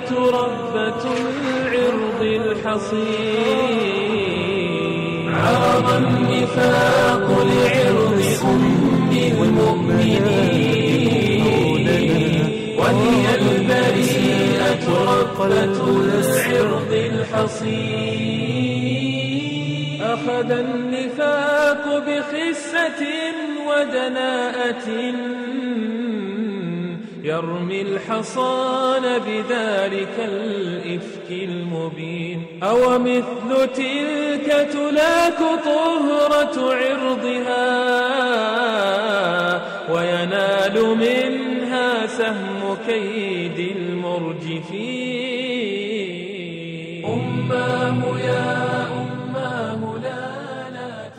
ربة العرض الحصين عرض النفاق لعرض أم المؤمنين وهي البريئة ربة العرض الحصين أخذ النفاق بخسة ودناءة يرمي الحصان بذلك الإفك المبين أو مثل تلك تلاك طهرة عرضها وينال منها سهم كيد المرجفين أماه يا أماه لا لا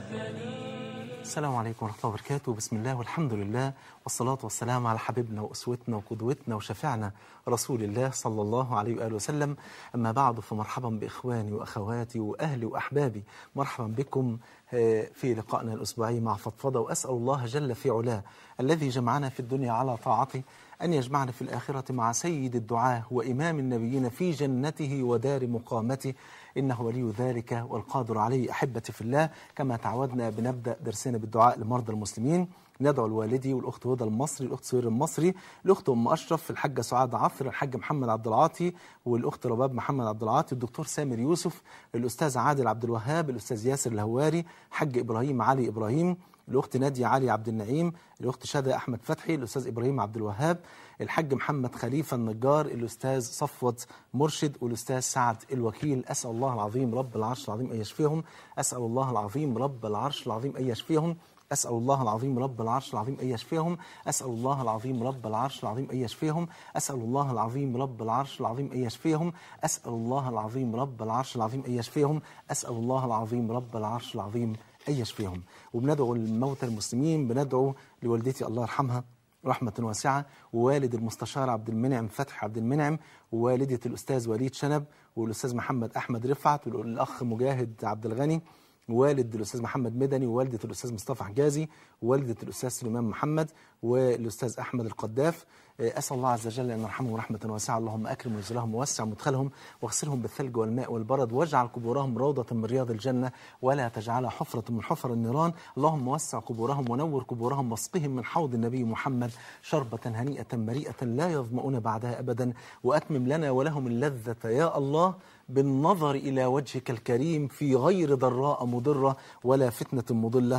تحزني السلام عليكم ورحمة الله وبركاته بسم الله والحمد لله والصلاة والسلام على حبيبنا وأسوتنا وقدوتنا وشفيعنا رسول الله صلى الله عليه وآله وسلم أما بعد فمرحبا بإخواني وأخواتي وأهلي وأحبابي مرحبا بكم آه، في لقائنا الأسبوعي مع فضفضة وأسأل الله جل في علاه الذي جمعنا في الدنيا على طاعته أن يجمعنا في الآخرة مع سيد الدعاة وإمام النبيين في جنته ودار مقامته إنه ولي ذلك والقادر عليه أحبتي في الله كما تعودنا بنبدأ درسنا بالدعاء لمرضى المسلمين ندعو الوالدي والأخت هدى المصري الأخت سهير المصري الأخت أم أشرف الحاجة سعاد عفر الحاج محمد عبد العاطي والأخت رباب محمد عبد العاطي الدكتور سامر يوسف الأستاذ عادل عبد الوهاب الأستاذ ياسر الهواري حاج إبراهيم علي إبراهيم الأخت نادية علي عبد النعيم الأخت شادة أحمد فتحي الأستاذ إبراهيم عبد الوهاب الحاج محمد خليفة النجار الأستاذ صفوت مرشد والأستاذ سعد الوكيل أسأل الله العظيم رب العرش العظيم أن يشفيهم أسأل الله العظيم رب العرش العظيم أن يشفيهم أسأل الله العظيم رب العرش العظيم أن يشفيهم أسأل الله العظيم رب العرش العظيم أن يشفيهم أسأل الله العظيم رب العرش العظيم أن يشفيهم أسأل الله العظيم رب العرش العظيم أن يشفيهم أسأل الله العظيم رب العرش العظيم أن يشفيهم وبندعو الموتى المسلمين بندعو لوالدتي الله يرحمها رحمة واسعة ووالد المستشار عبد المنعم فتحي عبد المنعم ووالدة الأستاذ وليد شنب والأستاذ محمد أحمد رفعت والأخ مجاهد عبد الغني والد الأستاذ محمد مدني ووالدة الأستاذ مصطفى حجازي ووالدة الأستاذ سليمان محمد والأستاذ أحمد القداف أسأل الله عز وجل أن يرحمهم رحمة واسعة اللهم أكرم نزلهم ووسع مدخلهم واغسلهم بالثلج والماء والبرد واجعل قبورهم روضة من رياض الجنة ولا تجعلها حفرة من حفر النيران اللهم وسع قبورهم ونور قبورهم واسقهم من حوض النبي محمد شربة هنيئة مريئة لا يظمؤون بعدها أبدا وأتمم لنا ولهم اللذة يا الله بالنظر إلى وجهك الكريم في غير ضراء مضرة ولا فتنة مضلة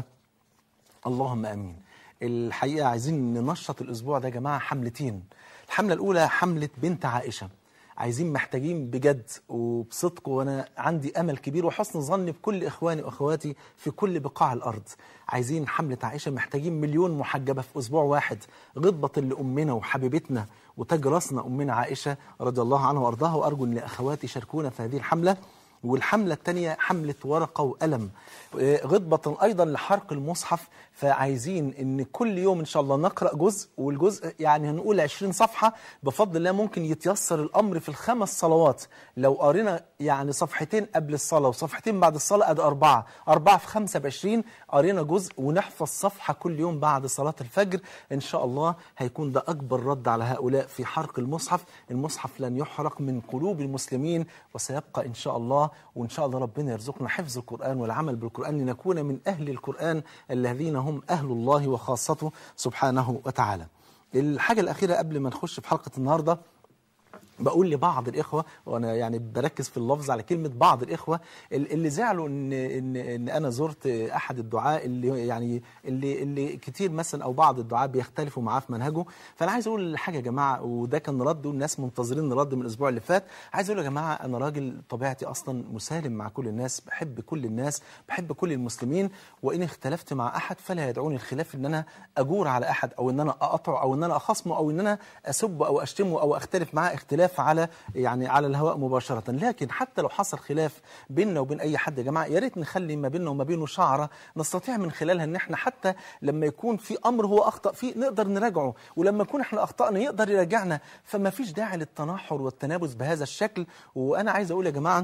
اللهم امين. الحقيقه عايزين ننشط الاسبوع ده يا جماعه حملتين. الحمله الاولى حمله بنت عائشه. عايزين محتاجين بجد وبصدق وانا عندي امل كبير وحسن ظن بكل اخواني واخواتي في كل بقاع الارض. عايزين حمله عائشه محتاجين مليون محجبه في اسبوع واحد غضبه لامنا وحبيبتنا وتاج راسنا امنا عائشه رضي الله عنها وارضاها وارجو ان اخواتي يشاركونا في هذه الحمله. والحملة الثانية حملة ورقة وقلم آه، غضبة أيضا لحرق المصحف فعايزين أن كل يوم إن شاء الله نقرأ جزء والجزء يعني هنقول 20 صفحة بفضل الله ممكن يتيسر الأمر في الخمس صلوات لو قرينا يعني صفحتين قبل الصلاة وصفحتين بعد الصلاة أدي أربعة أربعة في خمسة بعشرين قرينا جزء ونحفظ صفحة كل يوم بعد صلاة الفجر إن شاء الله هيكون ده أكبر رد على هؤلاء في حرق المصحف المصحف لن يحرق من قلوب المسلمين وسيبقى إن شاء الله وإن شاء الله ربنا يرزقنا حفظ القرآن والعمل بالقرآن لنكون من أهل القرآن الذين هم أهل الله وخاصته سبحانه وتعالى الحاجة الأخيرة قبل ما نخش في حلقة النهاردة بقول لبعض الاخوه وانا يعني بركز في اللفظ على كلمه بعض الاخوه ال- اللي زعلوا ان ان ان انا زرت احد الدعاء اللي يعني اللي اللي كتير مثلا او بعض الدعاء بيختلفوا معاه في منهجه فانا عايز اقول حاجه يا جماعه وده كان رد والناس منتظرين رد من الاسبوع اللي فات عايز اقول يا جماعه انا راجل طبيعتي اصلا مسالم مع كل الناس بحب كل الناس بحب كل المسلمين وان اختلفت مع احد فلا يدعوني الخلاف ان انا اجور على احد او ان انا اقطعه او ان انا اخصمه او ان انا اسبه او اشتمه او اختلف معاه اختلاف على يعني على الهواء مباشره لكن حتى لو حصل خلاف بيننا وبين اي حد يا جماعه يا ريت نخلي ما بيننا وما بينه شعره نستطيع من خلالها ان احنا حتى لما يكون في امر هو اخطا فيه نقدر نراجعه ولما يكون احنا اخطانا يقدر يراجعنا فما فيش داعي للتناحر والتنابز بهذا الشكل وانا عايز اقول يا جماعه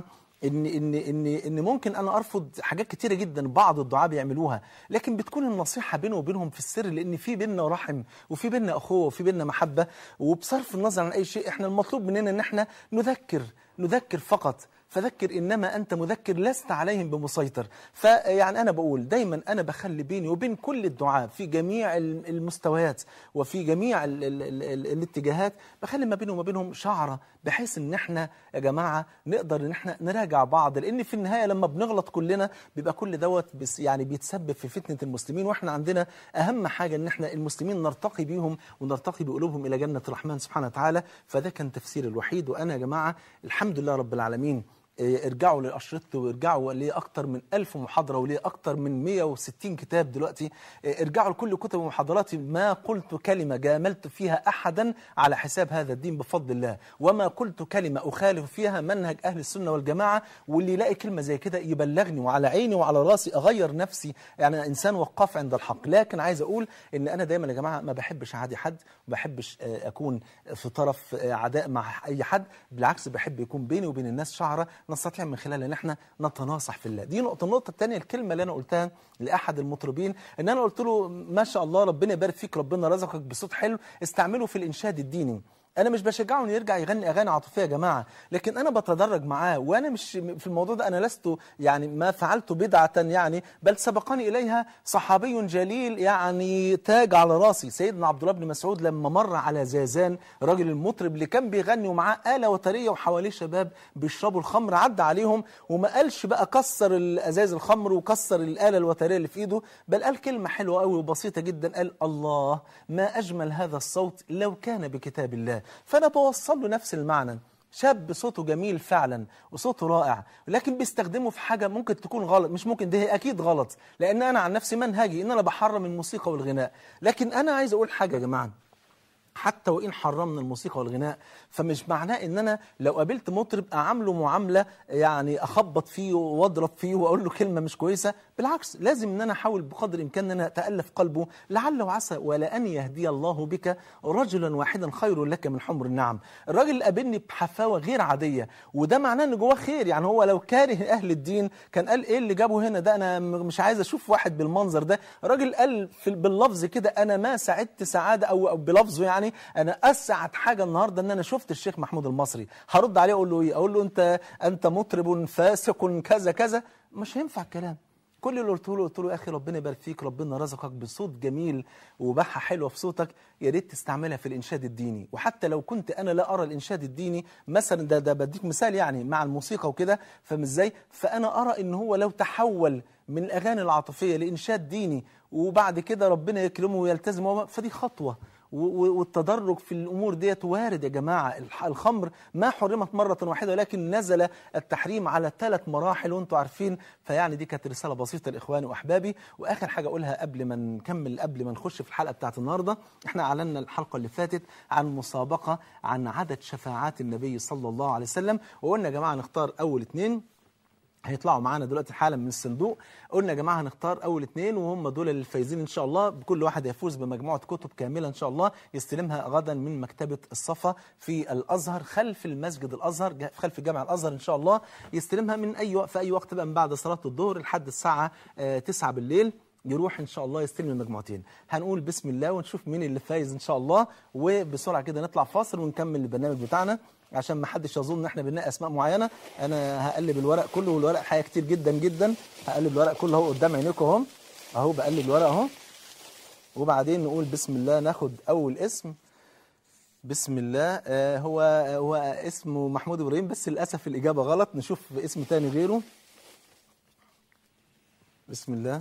ان ان ان ان ممكن انا ارفض حاجات كتيره جدا بعض الدعاء بيعملوها لكن بتكون النصيحه بينه وبينهم في السر لان في بيننا رحم وفي بيننا اخوه وفي بيننا محبه وبصرف النظر عن اي شيء احنا المطلوب مننا ان احنا نذكر نذكر فقط فذكر انما انت مذكر لست عليهم بمسيطر فيعني انا بقول دايما انا بخلي بيني وبين كل الدعاء في جميع المستويات وفي جميع ال ال ال ال الاتجاهات بخلي ما بيني وما بينهم شعره بحيث ان احنا يا جماعه نقدر ان احنا نراجع بعض لان في النهايه لما بنغلط كلنا بيبقى كل دوت بس يعني بيتسبب في فتنه المسلمين واحنا عندنا اهم حاجه ان احنا المسلمين نرتقي بيهم ونرتقي بقلوبهم الى جنه الرحمن سبحانه وتعالى فده كان تفسير الوحيد وانا يا جماعه الحمد لله رب العالمين إيه، ارجعوا لأشرطتي وارجعوا ليه أكتر من ألف محاضرة وليه أكتر من 160 كتاب دلوقتي إيه، ارجعوا لكل كتب ومحاضراتي ما قلت كلمة جاملت فيها أحدا على حساب هذا الدين بفضل الله وما قلت كلمة أخالف فيها منهج أهل السنة والجماعة واللي يلاقي كلمة زي كده يبلغني وعلى عيني وعلى راسي أغير نفسي يعني أنا إنسان وقاف عند الحق لكن عايز أقول إن أنا دايما يا جماعة ما بحبش أعادي حد ما بحبش آه، أكون في طرف آه، عداء مع أي حد بالعكس بحب يكون بيني وبين الناس شعرة نستطيع من خلالها ان احنا نتناصح في الله دي نقطه النقطه الثانيه الكلمه اللي انا قلتها لاحد المطربين ان انا قلت له ما شاء الله ربنا يبارك فيك ربنا رزقك بصوت حلو استعمله في الانشاد الديني انا مش بشجعه انه يرجع يغني اغاني عاطفيه يا جماعه لكن انا بتدرج معاه وانا مش في الموضوع ده انا لست يعني ما فعلت بدعه يعني بل سبقني اليها صحابي جليل يعني تاج على راسي سيدنا عبد الله بن مسعود لما مر على زازان راجل المطرب اللي كان بيغني ومعاه آلة وترية وحواليه شباب بيشربوا الخمر عدى عليهم وما قالش بقى كسر الازاز الخمر وكسر الآلة الوترية اللي في ايده بل قال كلمه حلوه قوي وبسيطه جدا قال الله ما اجمل هذا الصوت لو كان بكتاب الله فانا بوصل له نفس المعنى شاب صوته جميل فعلا وصوته رائع لكن بيستخدمه في حاجة ممكن تكون غلط مش ممكن ده هي أكيد غلط لأن أنا عن نفسي منهجي إن أنا بحرم الموسيقى والغناء لكن أنا عايز أقول حاجة يا جماعة حتى وإن حرمنا الموسيقى والغناء فمش معناه ان انا لو قابلت مطرب اعامله معامله يعني اخبط فيه واضرب فيه واقول له كلمه مش كويسه بالعكس لازم ان انا احاول بقدر الامكان ان انا اتالف قلبه لعل وعسى ولان يهدي الله بك رجلا واحدا خير لك من حمر النعم الراجل اللي قابلني بحفاوه غير عاديه وده معناه ان جواه خير يعني هو لو كاره اهل الدين كان قال ايه اللي جابه هنا ده انا م- مش عايز اشوف واحد بالمنظر ده راجل قال في باللفظ كده انا ما سعدت سعاده او أو بلفظه يعني انا اسعد حاجه النهارده ان انا شفت الشيخ محمود المصري هرد عليه اقول له ايه اقول له انت انت مطرب فاسق كذا كذا مش هينفع الكلام كل اللي قلته له قلت له يا اخي ربنا يبارك فيك ربنا رزقك بصوت جميل وبحه حلوه في صوتك يا ريت تستعملها في الانشاد الديني وحتى لو كنت انا لا ارى الانشاد الديني مثلا ده ده بديك مثال يعني مع الموسيقى وكده فاهم ازاي فانا ارى ان هو لو تحول من الاغاني العاطفيه لانشاد ديني وبعد كده ربنا يكرمه ويلتزم وما- فدي خطوه و- و- والتدرج في الامور ديت وارد يا جماعه الح- الخمر ما حرمت مره واحده ولكن نزل التحريم على ثلاث مراحل وانتم عارفين فيعني دي كانت رساله بسيطه لاخواني واحبابي واخر حاجه اقولها قبل ما نكمل قبل ما نخش في الحلقه بتاعت النهارده احنا اعلنا الحلقه اللي فاتت عن مسابقه عن عدد شفاعات النبي صلى الله عليه وسلم وقلنا يا جماعه نختار اول اثنين هيطلعوا معانا دلوقتي حالا من الصندوق قلنا يا جماعه هنختار اول اثنين وهم دول الفايزين ان شاء الله كل واحد يفوز بمجموعه كتب كامله ان شاء الله يستلمها غدا من مكتبه الصفا في الازهر خلف المسجد الازهر جا- خلف جامع الازهر ان شاء الله يستلمها من اي وقت في اي وقت بقى من بعد صلاه الظهر لحد الساعه آه، 9 بالليل يروح ان شاء الله يستلم المجموعتين هنقول بسم الله ونشوف مين اللي فايز ان شاء الله وبسرعه كده نطلع فاصل ونكمل البرنامج بتاعنا عشان ما حدش يظن ان احنا بنلاقي اسماء معينه انا هقلب الورق كله والورق حقيقه كتير جدا جدا هقلب الورق كله اهو قدام عينيكم اهو اهو بقلب الورق اهو وبعدين نقول بسم الله ناخد اول اسم بسم الله آه هو هو اسمه محمود ابراهيم بس للاسف الاجابه غلط نشوف اسم تاني غيره بسم الله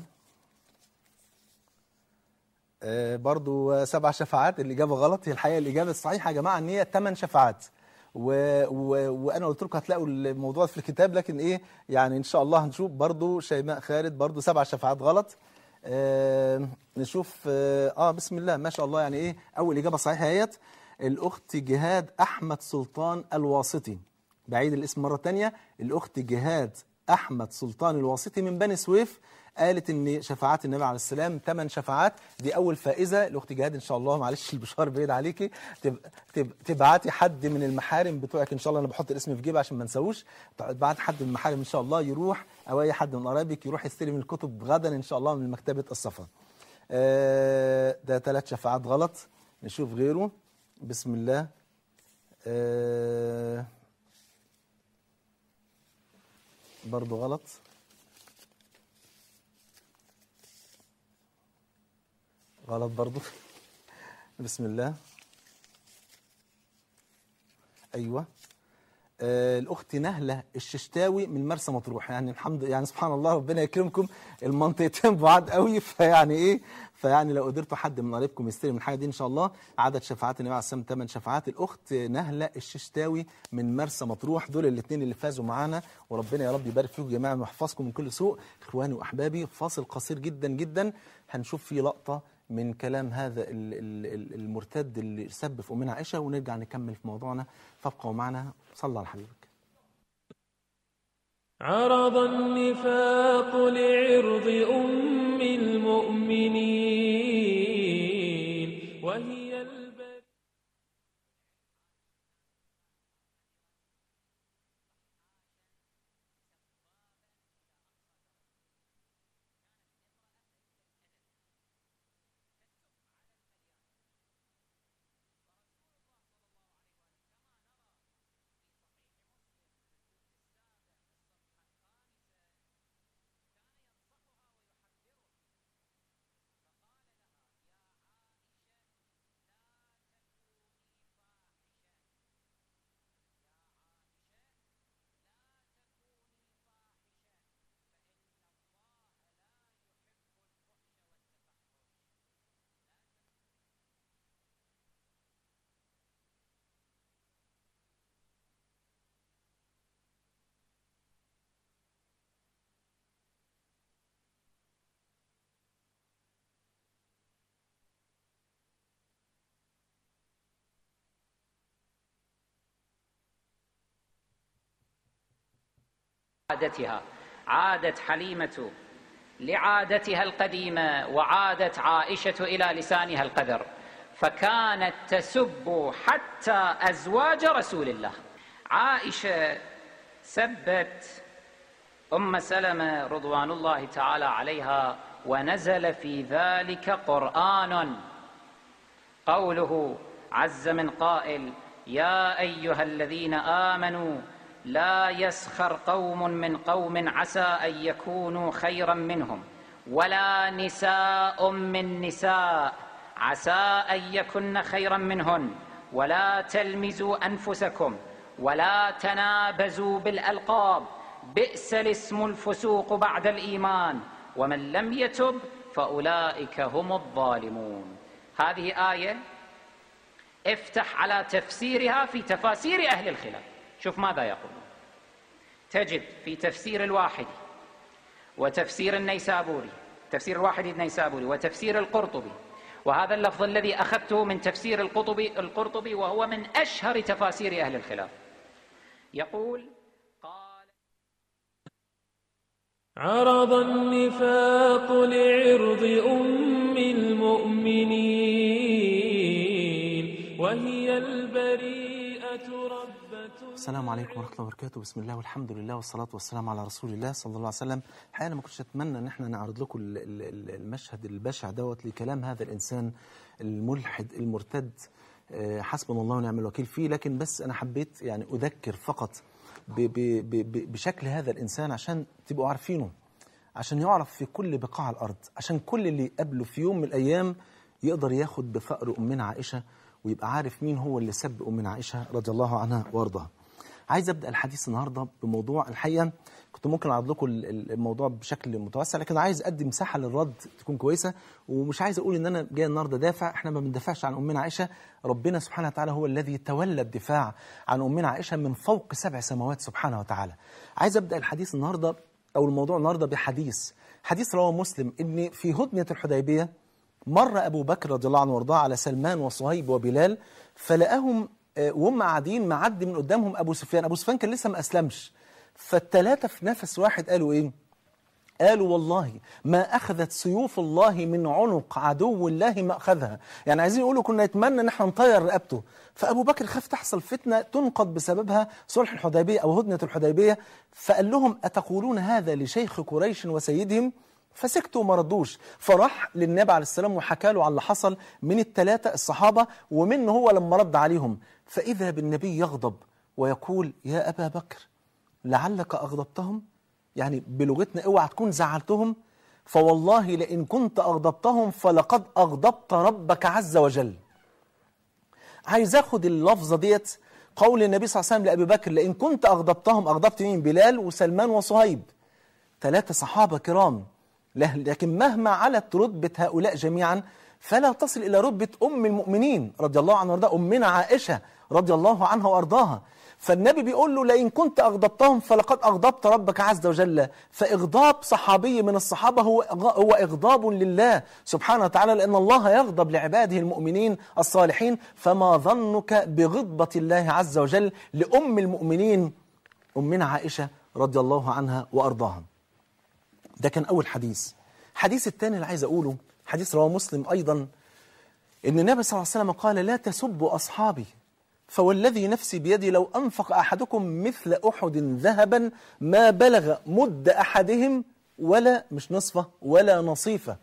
آه، برضو سبع شفاعات الإجابة غلط هي الحقيقة الإجابة الصحيحة يا جماعة إن هي ثمان شفاعات و... و... وأنا قلت لكم هتلاقوا الموضوع في الكتاب لكن إيه يعني إن شاء الله هنشوف برضو شيماء خالد برضو سبع شفاعات غلط آه نشوف آه, آه بسم الله ما شاء الله يعني إيه أول إجابة صحيحة هيت الأخت جهاد أحمد سلطان الواسطي بعيد الاسم مرة تانية الأخت جهاد احمد سلطان الواسطي من بني سويف قالت ان شفاعات النبي عليه السلام ثمان شفاعات دي اول فائزه الاخت جهاد ان شاء الله معلش البشار بعيد عليكي تب... تب... تبعتي حد من المحارم بتوعك ان شاء الله انا بحط الاسم في جيبي عشان ما انساهوش تبعت حد من المحارم ان شاء الله يروح او اي حد من قرايبك يروح يستلم الكتب غدا ان شاء الله من مكتبه الصفا آه ده ثلاث شفاعات غلط نشوف غيره بسم الله آه برضو غلط غلط برضو بسم الله ايوه آه الاخت نهله الششتاوي من مرسى مطروح يعني الحمد يعني سبحان الله ربنا يكرمكم المنطقتين بعاد قوي فيعني ايه فيعني لو قدرتوا حد من قرايبكم يستلم الحاجه دي ان شاء الله عدد شفاعات النبي عليه السلام ثمان شفاعات الاخت نهله الششتاوي من مرسى مطروح دول الاثنين اللي فازوا معانا وربنا يا رب يبارك فيكم جميعا ويحفظكم من كل سوء اخواني واحبابي فاصل قصير جدا جدا هنشوف فيه لقطه من كلام هذا ال- ال- ال- المرتد اللي سب في امنا عائشه ونرجع نكمل في موضوعنا فابقوا معنا صلى على حبيبك عرض النفاق لعرض أم المؤمنين وهي البر عادتها عادت حليمة لعادتها القديمة وعادت عائشة إلى لسانها القذر فكانت تسب حتى أزواج رسول الله عائشة سبت أم سلمة رضوان الله تعالى عليها ونزل في ذلك قرآن قوله عز من قائل يا ايها الذين امنوا لا يسخر قوم من قوم عسى ان يكونوا خيرا منهم ولا نساء من نساء عسى ان يكن خيرا منهن ولا تلمزوا انفسكم ولا تنابزوا بالالقاب بئس الاسم الفسوق بعد الايمان ومن لم يتب فاولئك هم الظالمون هذه ايه افتح على تفسيرها في تفاسير أهل الخلاف شوف ماذا يقولون تجد في تفسير الواحد وتفسير النيسابوري تفسير الواحد النيسابوري وتفسير القرطبي وهذا اللفظ الذي أخذته من تفسير القرطبي القرطبي وهو من أشهر تفاسير أهل الخلاف يقول قال عرض النفاق لعرض أم المؤمنين وهي البريئة ربة السلام عليكم ورحمه الله وبركاته بسم الله والحمد لله والصلاه والسلام على رسول الله صلى الله عليه وسلم الحقيقه انا ما كنتش اتمنى ان احنا نعرض لكم ال- ال- ال- المشهد البشع دوت لكلام هذا الانسان الملحد المرتد آه، حسبنا الله ونعم الوكيل فيه لكن بس انا حبيت يعني اذكر فقط ب- ب- ب- ب- بشكل هذا الانسان عشان تبقوا عارفينه عشان يعرف في كل بقاع الارض عشان كل اللي يقابله في يوم من الايام يقدر ياخد بفقر امنا عائشه ويبقى عارف مين هو اللي سب امنا عائشه رضي الله عنها وارضاها. عايز ابدا الحديث النهارده بموضوع الحقيقه كنت ممكن اعرض لكم ال- ال- الموضوع بشكل متوسع لكن عايز ادي مساحه للرد تكون كويسه ومش عايز اقول ان انا جاي النهارده دافع احنا ما بندافعش عن امنا عائشه ربنا سبحانه وتعالى هو الذي تولى الدفاع عن امنا عائشه من فوق سبع سماوات سبحانه وتعالى. عايز ابدا الحديث النهارده او الموضوع النهارده بحديث حديث رواه مسلم ان في هدنه الحديبيه مر ابو بكر رضي الله عنه وارضاه على سلمان وصهيب وبلال فلقاهم آه، وهم قاعدين معدي من قدامهم ابو سفيان ابو سفيان كان لسه ما اسلمش فالتلاتة في نفس واحد قالوا إيه قالوا والله ما أخذت سيوف الله من عنق عدو الله ما أخذها يعني عايزين يقولوا كنا نتمنى ان احنا نطير رقبته فأبو بكر خاف تحصل فتنة تنقض بسببها صلح الحديبية أو هدنة الحديبية فقال لهم أتقولون هذا لشيخ قريش وسيدهم فسكتوا وما ردوش فراح للنبي عليه السلام وحكى له على اللي حصل من الثلاثة الصحابة ومنه هو لما رد عليهم فإذا بالنبي يغضب ويقول يا أبا بكر لعلك أغضبتهم يعني بلغتنا اوعى تكون زعلتهم فوالله لئن كنت أغضبتهم فلقد أغضبت ربك عز وجل عايز اخد اللفظة ديت قول النبي صلى الله عليه وسلم لأبي بكر لئن كنت أغضبتهم أغضبت مين بلال وسلمان وصهيب ثلاثة صحابة كرام لكن مهما علت رتبة هؤلاء جميعا فلا تصل إلى رتبة أم المؤمنين رضي الله عنها وارضاها أمنا عائشة رضي الله عنها وأرضاها فالنبي بيقول له لئن كنت أغضبتهم فلقد أغضبت ربك عز وجل فإغضاب صحابي من الصحابة هو هو إغضاب لله سبحانه وتعالى لأن الله يغضب لعباده المؤمنين الصالحين فما ظنك بغضبة الله عز وجل لأم المؤمنين أمنا عائشة رضي الله عنها وأرضاها ده كان أول حديث الحديث الثاني اللي عايز أقوله حديث رواه مسلم أيضا إن النبي صلى الله عليه وسلم قال لا تسبوا أصحابي فوالذي نفسي بيدي لو أنفق أحدكم مثل أحد ذهبا ما بلغ مد أحدهم ولا مش نصفه ولا نصيفه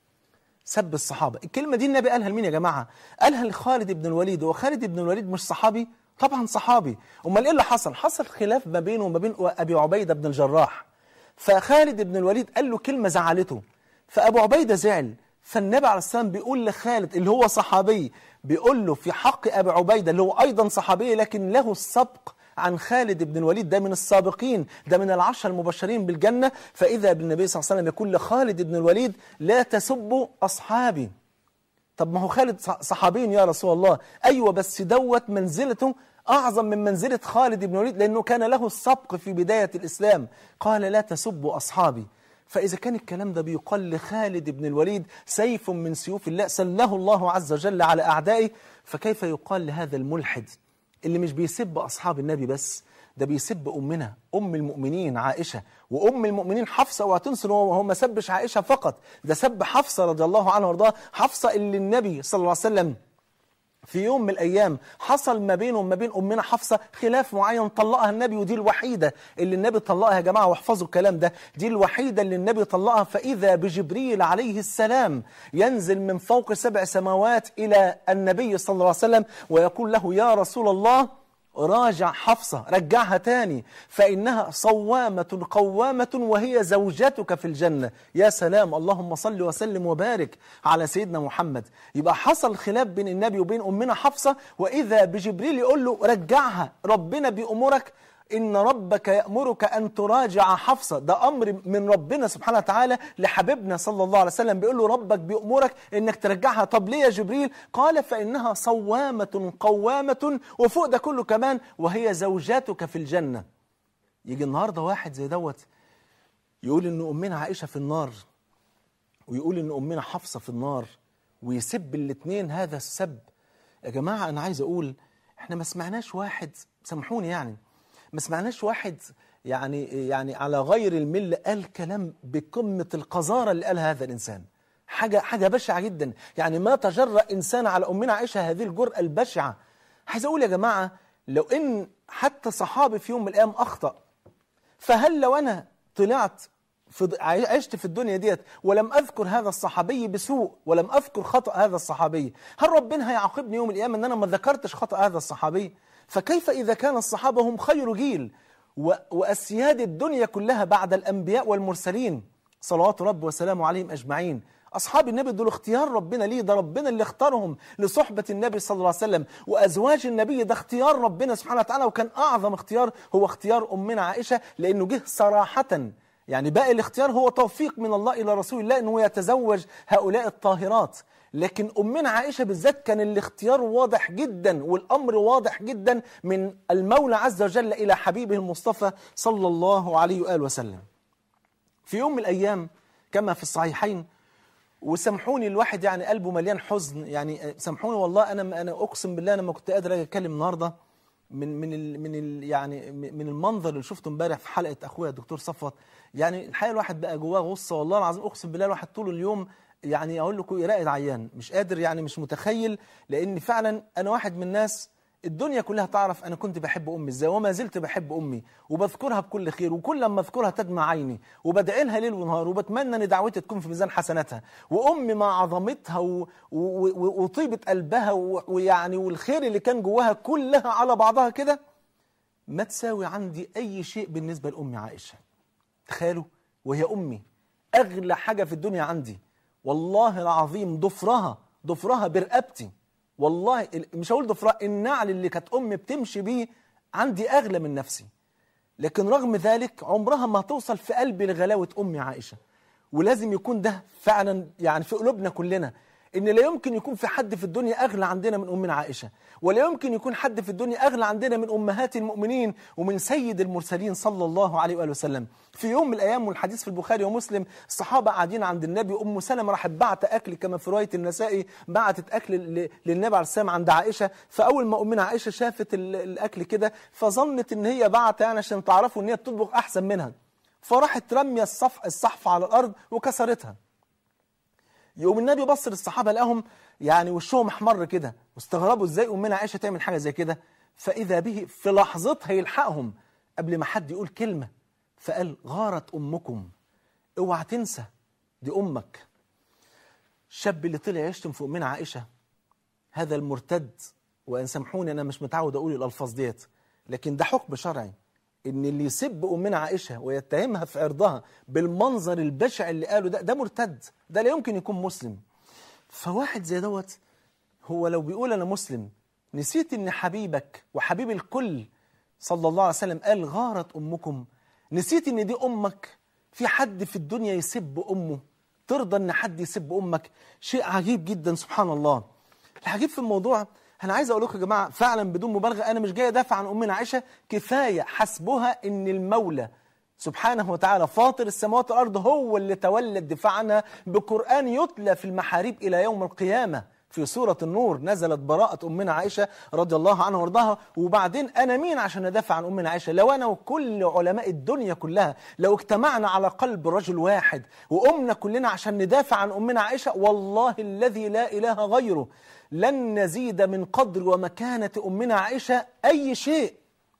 سب الصحابة الكلمة دي النبي قالها لمين يا جماعة قالها لخالد بن الوليد وخالد بن الوليد مش صحابي طبعا صحابي امال ايه اللي حصل حصل خلاف ما بينه وما بين ابي عبيده بن الجراح فخالد بن الوليد قال له كلمه زعلته فابو عبيده زعل فالنبي عليه السلام بيقول لخالد اللي هو صحابي بيقول له في حق ابي عبيده اللي هو ايضا صحابي لكن له السبق عن خالد بن الوليد ده من السابقين ده من العشر المبشرين بالجنه فاذا بالنبي صلى الله عليه وسلم يقول لخالد بن الوليد لا تسبوا اصحابي طب ما هو خالد صحابي يا رسول الله ايوه بس دوت منزلته أعظم من منزلة خالد بن الوليد لأنه كان له السبق في بداية الإسلام قال لا تسبوا أصحابي فإذا كان الكلام ده بيقال لخالد بن الوليد سيف من سيوف الله سله الله عز وجل على أعدائه فكيف يقال لهذا الملحد اللي مش بيسب أصحاب النبي بس ده بيسب أمنا أم المؤمنين عائشة وأم المؤمنين حفصة وهتنسوا هو ما سبش عائشة فقط ده سب حفصة رضي الله عنها وارضاها حفصة اللي النبي صلى الله عليه وسلم في يوم من الأيام حصل ما بينه وما بين أمنا حفصة خلاف معين طلقها النبي ودي الوحيدة اللي النبي طلقها يا جماعة واحفظوا الكلام ده دي الوحيدة اللي النبي طلقها فإذا بجبريل عليه السلام ينزل من فوق سبع سماوات إلى النبي صلى الله عليه وسلم ويقول له يا رسول الله راجع حفصة رجعها تاني فإنها صوامة قوامة وهي زوجتك في الجنة يا سلام اللهم صل وسلم وبارك على سيدنا محمد يبقى حصل خلاف بين النبي وبين أمنا حفصة وإذا بجبريل يقول له رجعها ربنا بأمرك إن ربك يأمرك أن تراجع حفصة ده أمر من ربنا سبحانه وتعالى لحبيبنا صلى الله عليه وسلم بيقول له ربك بيأمرك إنك ترجعها طب ليه يا جبريل قال فإنها صوامة قوامة وفوق ده كله كمان وهي زوجاتك في الجنة يجي النهاردة واحد زي دوت يقول إن أمنا عائشة في النار ويقول إن أمنا حفصة في النار ويسب الاثنين هذا السب يا جماعة أنا عايز أقول إحنا ما سمعناش واحد سامحوني يعني ما سمعناش واحد يعني يعني على غير الملة قال كلام بقمة القذارة اللي قالها هذا الإنسان حاجة حاجة بشعة جدا يعني ما تجرأ إنسان على أمنا عائشة هذه الجرأة البشعة عايز أقول يا جماعة لو إن حتى صحابي في يوم من الأيام أخطأ فهل لو أنا طلعت في عشت في الدنيا ديت ولم أذكر هذا الصحابي بسوء ولم أذكر خطأ هذا الصحابي هل ربنا هيعاقبني يوم القيامة أن أنا ما ذكرتش خطأ هذا الصحابي فكيف إذا كان الصحابة هم خير جيل وأسياد الدنيا كلها بعد الأنبياء والمرسلين صلوات رب وسلامه عليهم أجمعين أصحاب النبي دول اختيار ربنا ليه ده ربنا اللي اختارهم لصحبة النبي صلى الله عليه وسلم وأزواج النبي ده اختيار ربنا سبحانه وتعالى وكان أعظم اختيار هو اختيار أمنا عائشة لأنه جه صراحة يعني باقي الاختيار هو توفيق من الله إلى رسول الله أنه يتزوج هؤلاء الطاهرات لكن أمنا عائشة بالذات كان الاختيار واضح جدا والأمر واضح جدا من المولى عز وجل إلى حبيبه المصطفى صلى الله عليه وآله وسلم في يوم من الأيام كما في الصحيحين وسامحوني الواحد يعني قلبه مليان حزن يعني سامحوني والله أنا أنا أقسم بالله أنا ما كنت قادر أجي أتكلم النهاردة من من ال من ال يعني من المنظر اللي شفته امبارح في حلقه اخويا الدكتور صفوت يعني الحقيقه الواحد بقى جواه غصه والله العظيم اقسم بالله الواحد طول اليوم يعني اقول لكم يراقد عيان مش قادر يعني مش متخيل لان فعلا انا واحد من الناس الدنيا كلها تعرف انا كنت بحب امي ازاي وما زلت بحب امي وبذكرها بكل خير وكل لما اذكرها تدمع عيني وبدعي لها ليل ونهار وبتمنى ان دعوتي تكون في ميزان حسناتها وامي مع عظمتها و... و... و... وطيبه قلبها و... ويعني والخير اللي كان جواها كلها على بعضها كده ما تساوي عندي اي شيء بالنسبه لامي عائشه تخيلوا وهي امي اغلى حاجه في الدنيا عندي والله العظيم ضفرها ضفرها برقبتي والله ال- مش هقول ضفرها النعل اللي كانت امي بتمشي بيه عندي اغلى من نفسي لكن رغم ذلك عمرها ما توصل في قلبي لغلاوه امي عائشه ولازم يكون ده فعلا يعني في قلوبنا كلنا ان لا يمكن يكون في حد في الدنيا اغلى عندنا من امنا عائشه ولا يمكن يكون حد في الدنيا اغلى عندنا من امهات المؤمنين ومن سيد المرسلين صلى الله عليه واله وسلم في يوم من الايام والحديث في البخاري ومسلم الصحابه قاعدين عند النبي ام سلمة راحت بعت اكل كما في روايه النسائي بعتت اكل ل- للنبي عليه السلام عند عائشه فاول ما امنا عائشه شافت ال- الاكل كده فظنت ان هي بعت يعني عشان تعرفوا ان هي بتطبخ احسن منها فراحت رميه الصف الصحفه على الارض وكسرتها يقوم النبي بص للصحابه لقاهم يعني وشهم احمر كده واستغربوا ازاي امنا عائشه تعمل حاجه زي كده فاذا به في لحظتها يلحقهم قبل ما حد يقول كلمه فقال غارت امكم اوعى تنسى دي امك الشاب اللي طلع يشتم في امنا عائشه هذا المرتد وان سامحوني انا مش متعود اقول الالفاظ ديت لكن ده حكم شرعي ان اللي يسب امنا عائشه ويتهمها في عرضها بالمنظر البشع اللي قاله ده ده مرتد ده لا يمكن يكون مسلم فواحد زي دوت هو لو بيقول انا مسلم نسيت ان حبيبك وحبيب الكل صلى الله عليه وسلم قال غارت امكم نسيت ان دي امك في حد في الدنيا يسب امه ترضى ان حد يسب امك شيء عجيب جدا سبحان الله العجيب في الموضوع انا عايز اقول لكم يا جماعه فعلا بدون مبالغه انا مش جاي ادافع عن امنا عائشه كفايه حسبها ان المولى سبحانه وتعالى فاطر السماوات والارض هو اللي تولى الدفاع عنها بقران يتلى في المحاريب الى يوم القيامه في سورة النور نزلت براءة أمنا عائشة رضي الله عنها وارضاها وبعدين أنا مين عشان أدافع عن أمنا عائشة لو أنا وكل علماء الدنيا كلها لو اجتمعنا على قلب رجل واحد وقمنا كلنا عشان ندافع عن أمنا عائشة والله الذي لا إله غيره لن نزيد من قدر ومكانة أمنا عائشة أي شيء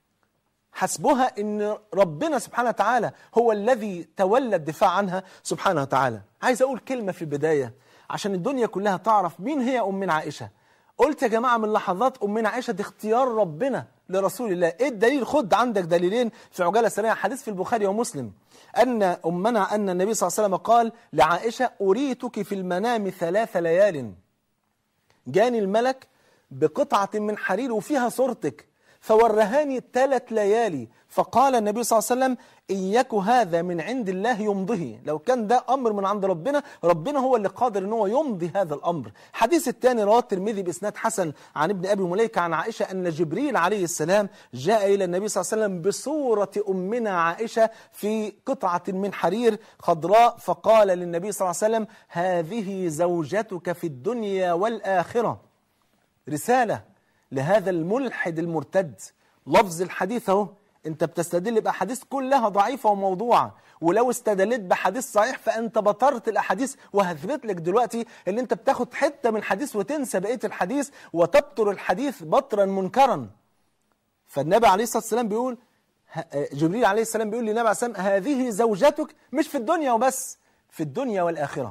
حسبها ان ربنا سبحانه وتعالى هو الذي تولى الدفاع عنها سبحانه وتعالى عايز اقول كلمه في البدايه عشان الدنيا كلها تعرف مين هي امنا عائشه قلت يا جماعه من لحظات امنا عائشه دي اختيار ربنا لرسول الله ايه الدليل خد عندك دليلين في عجاله سريعه حديث في البخاري ومسلم ان امنا ان النبي صلى الله عليه وسلم قال لعائشه اريتك في المنام ثلاث ليال جاني الملك بقطعة من حرير وفيها صورتك فورهاني ثلاث ليالي فقال النبي صلى الله عليه وسلم إن يك هذا من عند الله يمضه لو كان ده أمر من عند ربنا ربنا هو اللي قادر ان هو يمضي هذا الأمر حديث الثاني رواه الترمذي بإسناد حسن عن ابن أبي مليكة عن عائشة أن جبريل عليه السلام جاء إلى النبي صلى الله عليه وسلم بصورة أمنا عائشة في قطعة من حرير خضراء فقال للنبي صلى الله عليه وسلم هذه زوجتك في الدنيا والآخرة رسالة لهذا الملحد المرتد لفظ الحديث اهو انت بتستدل باحاديث كلها ضعيفه وموضوعه ولو استدلت بحديث صحيح فانت بطرت الاحاديث وهثبت لك دلوقتي ان انت بتاخد حته من حديث وتنسى بقيه الحديث وتبطر الحديث بطرا منكرا فالنبي عليه الصلاه والسلام بيقول ه- جبريل عليه السلام بيقول للنبي عليه السلام هذه زوجتك مش في الدنيا وبس في الدنيا والاخره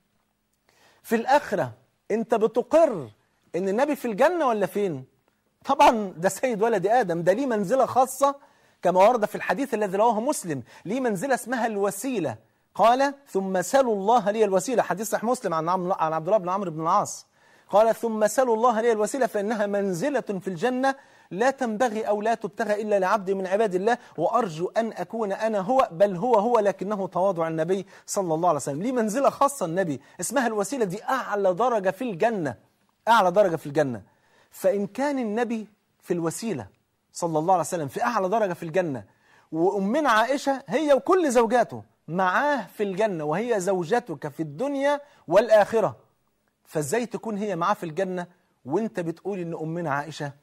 في الآخرة أنت بتقر أن النبي في الجنة ولا فين؟ طبعا ده سيد ولد آدم ده ليه منزلة خاصة كما ورد في الحديث الذي رواه مسلم ليه منزلة اسمها الوسيلة قال ثم سلوا الله لي الوسيلة حديث صحيح مسلم عن عم- عن عبد الله بن عمرو بن العاص قال ثم سلوا الله لي الوسيلة فإنها منزلة في الجنة لا تنبغي أو لا تبتغى إلا لعبد من عباد الله وأرجو أن أكون أنا هو بل هو هو لكنه تواضع النبي صلى الله عليه وسلم ليه منزلة خاصة النبي اسمها الوسيلة دي أعلى درجة في الجنة أعلى درجة في الجنة فإن كان النبي في الوسيلة صلى الله عليه وسلم في أعلى درجة في الجنة وأمنا عائشة هي وكل زوجاته معاه في الجنة وهي زوجتك في الدنيا والآخرة فازاي تكون هي معاه في الجنة وانت بتقول ان امنا عائشة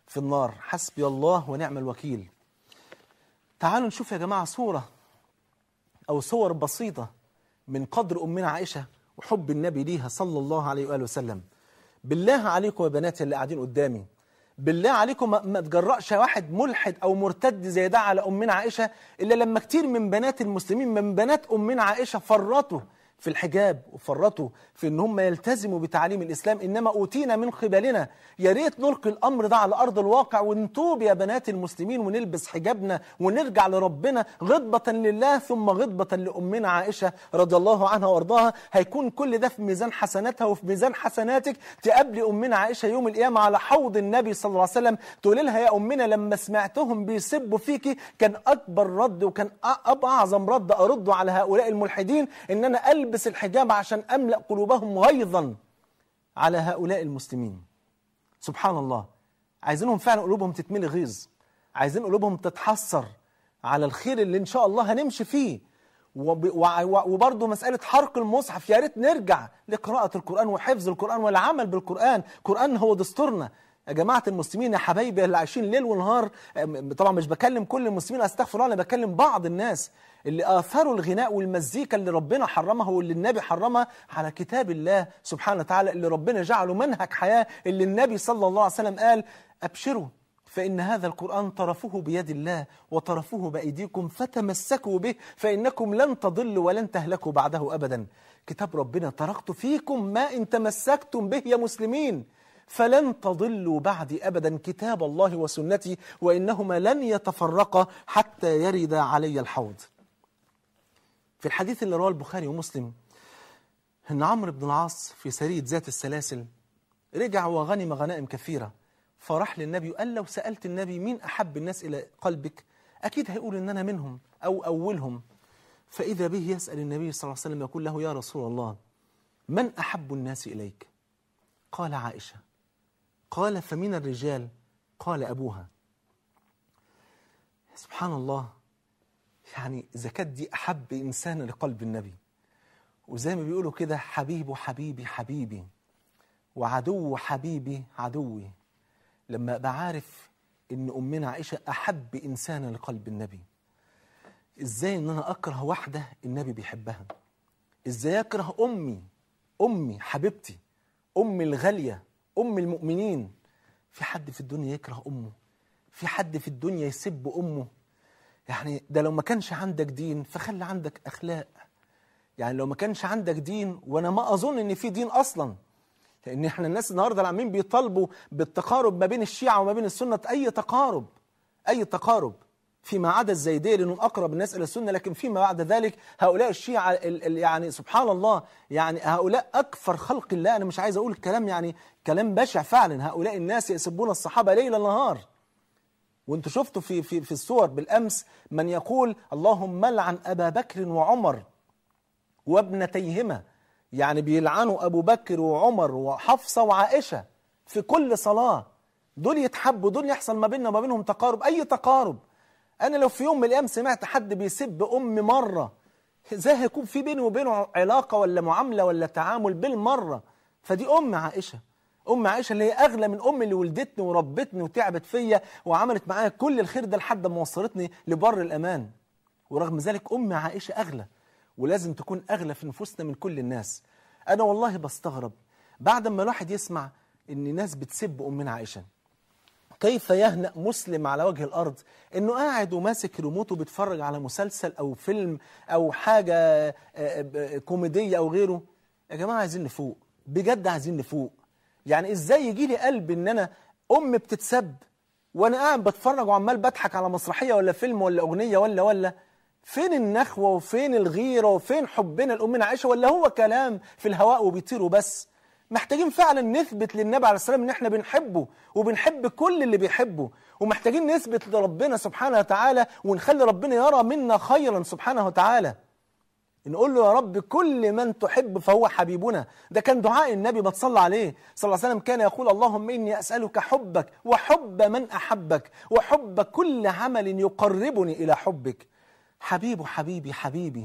في النار حسبي الله ونعم الوكيل تعالوا نشوف يا جماعة صورة أو صور بسيطة من قدر أمنا عائشة وحب النبي ليها صلى الله عليه وآله وسلم بالله عليكم يا بناتي اللي قاعدين قدامي بالله عليكم ما, ما تجرأش واحد ملحد أو مرتد زي ده على أمنا عائشة إلا لما كتير من بنات المسلمين من بنات أمنا عائشة فرطوا في الحجاب وفرطوا في ان هم يلتزموا بتعليم الاسلام انما اوتينا من قبلنا يا ريت نلقي الامر ده على ارض الواقع ونتوب يا بنات المسلمين ونلبس حجابنا ونرجع لربنا غضبة لله ثم غضبة لامنا عائشه رضي الله عنها وارضاها هيكون كل ده في ميزان حسناتها وفي ميزان حسناتك تقابلي امنا عائشه يوم القيامه على حوض النبي صلى الله عليه وسلم تقول لها يا امنا لما سمعتهم بيسبوا فيكي كان اكبر رد وكان أ- اعظم رد ارده على هؤلاء الملحدين ان انا البس الحجاب عشان املا قلوبهم غيظا على هؤلاء المسلمين سبحان الله عايزينهم فعلا قلوبهم تتملي غيظ عايزين قلوبهم تتحسر على الخير اللي ان شاء الله هنمشي فيه وب- وع- وع- وبرضه مسألة حرق المصحف يا ريت نرجع لقراءة القرآن وحفظ القرآن والعمل بالقرآن القرآن هو دستورنا يا جماعة المسلمين يا حبايبي اللي عايشين ليل ونهار أم- طبعا مش بكلم كل المسلمين استغفر الله انا بكلم بعض الناس اللي آثروا الغناء والمزيكا اللي ربنا حرمها واللي النبي حرمها على كتاب الله سبحانه وتعالى اللي ربنا جعله منهج حياة اللي النبي صلى الله عليه وسلم قال أبشروا فإن هذا القرآن طرفه بيد الله وطرفه بأيديكم فتمسكوا به فإنكم لن تضلوا ولن تهلكوا بعده أبدا كتاب ربنا تركت فيكم ما إن تمسكتم به يا مسلمين فلن تضلوا بعدي أبدا كتاب الله وسنتي وإنهما لن يتفرقا حتى يرد علي الحوض في الحديث اللي رواه البخاري ومسلم أن عمرو بن العاص في سرية ذات السلاسل رجع وغنم غنائم كثيرة فراح للنبي وقال لو سألت النبي مين أحب الناس إلى قلبك أكيد هيقول إن أنا منهم أو أولهم فإذا به يسأل النبي صلى الله عليه وسلم يقول له يا رسول الله من أحب الناس إليك قال عائشة قال فمن الرجال قال أبوها سبحان الله يعني إذا كانت دي أحب إنسان لقلب النبي وزي ما بيقولوا كده حبيب حبيبي حبيبي وعدو حبيبي عدوي لما أبقى عارف إن أمنا عائشة أحب إنسان لقلب النبي إزاي إن أنا أكره واحدة النبي بيحبها إزاي أكره أمي أمي حبيبتي أمي الغالية أم المؤمنين في حد في الدنيا يكره أمه في حد في الدنيا يسب أمه يعني ده لو ما كانش عندك دين فخلي عندك أخلاق يعني لو ما كانش عندك دين وأنا ما أظن إن في دين أصلاً لان احنا الناس النهارده اللي عاملين بيطالبوا بالتقارب ما بين الشيعه وما بين السنه اي تقارب اي تقارب فيما عدا الزيديه لانهم اقرب الناس الى السنه لكن فيما بعد ذلك هؤلاء الشيعه ال ال يعني سبحان الله يعني هؤلاء اكثر خلق الله انا مش عايز اقول كلام يعني كلام بشع فعلا هؤلاء الناس يسبون الصحابه ليل نهار وانتوا شفتوا في في في الصور بالامس من يقول اللهم لعن ابا بكر وعمر وابنتيهما يعني بيلعنوا أبو بكر وعمر وحفصة وعائشة في كل صلاة دول يتحبوا دول يحصل ما بيننا وما بينهم تقارب أي تقارب أنا لو في يوم من الأيام سمعت حد بيسب أمي مرة ازاي هيكون في بيني وبينه علاقة ولا معاملة ولا تعامل بالمرة فدي أم عائشة أم عائشة اللي هي أغلى من أمي اللي ولدتني وربتني وتعبت فيا وعملت معايا كل الخير ده لحد ما وصلتني لبر الأمان ورغم ذلك أم عائشة أغلى ولازم تكون أغلى في نفوسنا من كل الناس أنا والله بستغرب بعد ما الواحد يسمع إن ناس بتسب أمنا عائشة كيف يهنأ مسلم على وجه الأرض إنه قاعد وماسك ريموت وبيتفرج على مسلسل أو فيلم أو حاجة آه، آه، كوميدية أو غيره يا جماعة عايزين نفوق بجد عايزين نفوق يعني إزاي يجي لي قلب إن أنا أم بتتسب وأنا قاعد بتفرج وعمال بضحك على مسرحية ولا فيلم ولا أغنية ولا ولا فين النخوة وفين الغيرة وفين حبنا لأمنا عائشة ولا هو كلام في الهواء وبيطير وبس محتاجين فعلا نثبت للنبي عليه السلام ان احنا بنحبه وبنحب كل اللي بيحبه ومحتاجين نثبت لربنا سبحانه وتعالى ونخلي ربنا يرى منا خيرا سبحانه وتعالى نقول له يا رب كل من تحب فهو حبيبنا ده كان دعاء النبي ما تصلى عليه صلى الله عليه وسلم كان يقول اللهم إني أسألك حبك وحب من أحبك وحب كل عمل يقربني إلى حبك حبيب حبيبي حبيبي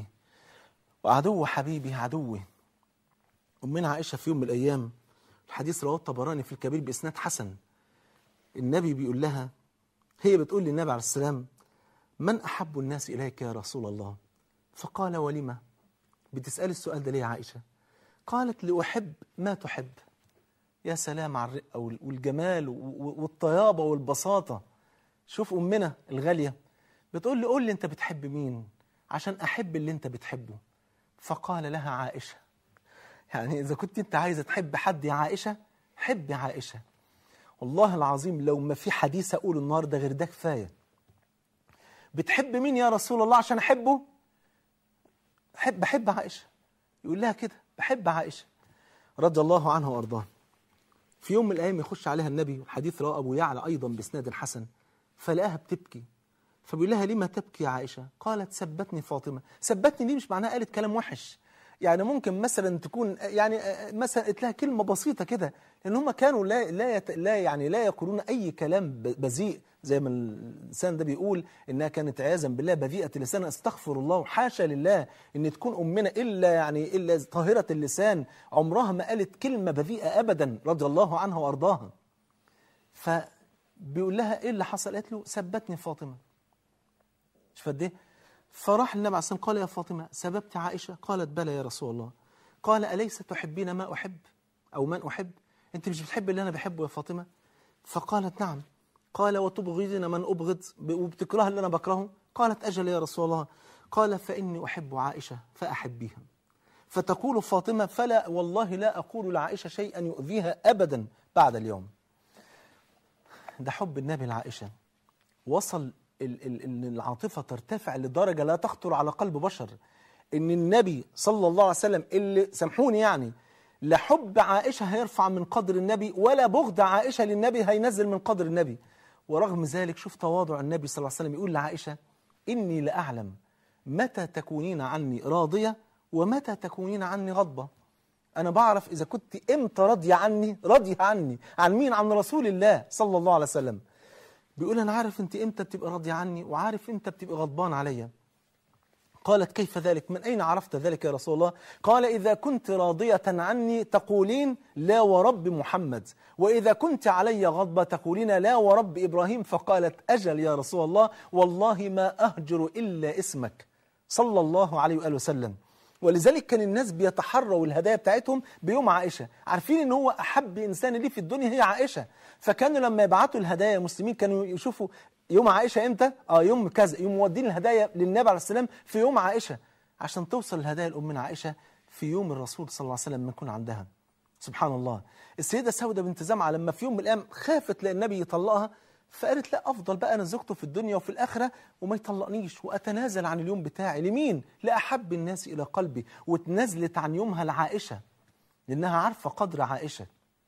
وعدو حبيبي عدوي أمنا عائشة في يوم من الأيام الحديث رواه الطبراني في الكبير بإسناد حسن النبي بيقول لها هي بتقول للنبي عليه السلام من أحب الناس إليك يا رسول الله فقال ولما بتسأل السؤال ده ليه يا عائشة قالت لأحب ما تحب يا سلام على الرقة وال- والجمال و- و- والطيابة والبساطة شوف أمنا الغالية بتقول لي قول لي أنت بتحب مين عشان أحب اللي أنت بتحبه فقال لها عائشة يعني إذا كنت أنت عايزة تحب حد يا عائشة حب عائشة والله العظيم لو ما في حديث أقوله النهاردة غير ده كفاية بتحب مين يا رسول الله عشان أحبه أحب بحب عائشة يقول لها كده بحب عائشة رضي الله عنها وأرضاها في يوم من الأيام يخش عليها النبي والحديث رواه أبو يعلى أيضا بإسناد حسن فلقاها بتبكي فبيقول لها لما تبكي يا عائشة قالت سبتني فاطمة سبتني دي مش معناها قالت كلام وحش يعني ممكن مثلا تكون يعني مثلا قلت لها كلمة بسيطة كده لأن هم كانوا لا لا يت لا يعني لا يقولون أي كلام ب- بذيء زي ما اللسان ده بيقول إنها كانت عياذا بالله بذيئة اللسان أستغفر الله وحاشا لله إن تكون أمنا إلا يعني إلا طاهرة اللسان عمرها ما قالت كلمة بذيئة أبدا رضي الله عنها وأرضاها فبيقول لها إيه اللي حصل قالت له سبتني فاطمة مش قد ايه فراح النبي عليه الصلاه والسلام قال يا فاطمه سببت عائشه قالت بلى يا رسول الله قال اليس تحبين ما احب او من احب انت مش بتحب اللي انا بحبه يا فاطمه فقالت نعم قال وتبغضين من ابغض ب- وبتكره اللي انا بكرهه قالت اجل يا رسول الله قال فاني احب عائشه فاحبيها فتقول فاطمه فلا والله لا اقول لعائشه شيئا يؤذيها ابدا بعد اليوم ده حب النبي لعائشه وصل ال- ال- ان العاطفه ترتفع لدرجه لا تخطر على قلب بشر ان النبي صلى الله عليه وسلم اللي سامحوني يعني لا حب عائشه هيرفع من قدر النبي ولا بغض عائشه للنبي هينزل من قدر النبي ورغم ذلك شوف تواضع النبي صلى الله عليه وسلم يقول لعائشه اني لاعلم متى تكونين عني راضيه ومتى تكونين عني غضبه انا بعرف اذا كنت امتى راضيه عني راضيه عني عن مين عن رسول الله صلى الله عليه وسلم بيقول انا عارف انت امتى بتبقى راضيه عني وعارف امتى بتبقى غضبان عليا قالت كيف ذلك من اين عرفت ذلك يا رسول الله قال اذا كنت راضيه عني تقولين لا ورب محمد واذا كنت علي غضبه تقولين لا ورب ابراهيم فقالت اجل يا رسول الله والله ما اهجر الا اسمك صلى الله عليه واله وسلم ولذلك كان الناس بيتحروا الهدايا بتاعتهم بيوم عائشه عارفين ان هو احب انسان ليه في الدنيا هي عائشه فكانوا لما يبعتوا الهدايا المسلمين كانوا يشوفوا يوم عائشه امتى اه يوم كذا يوم مودين الهدايا للنبي عليه السلام في يوم عائشه عشان توصل الهدايا لامنا عائشه في يوم الرسول صلى الله عليه وسلم ما يكون عندها سبحان الله السيده سوده بنت زمعه لما في يوم من الايام خافت لان النبي يطلقها فقالت لا افضل بقى انا زوجته في الدنيا وفي الاخره وما يطلقنيش واتنازل عن اليوم بتاعي لمين لاحب الناس الى قلبي واتنازلت عن يومها لعائشه لانها عارفه قدر عائشه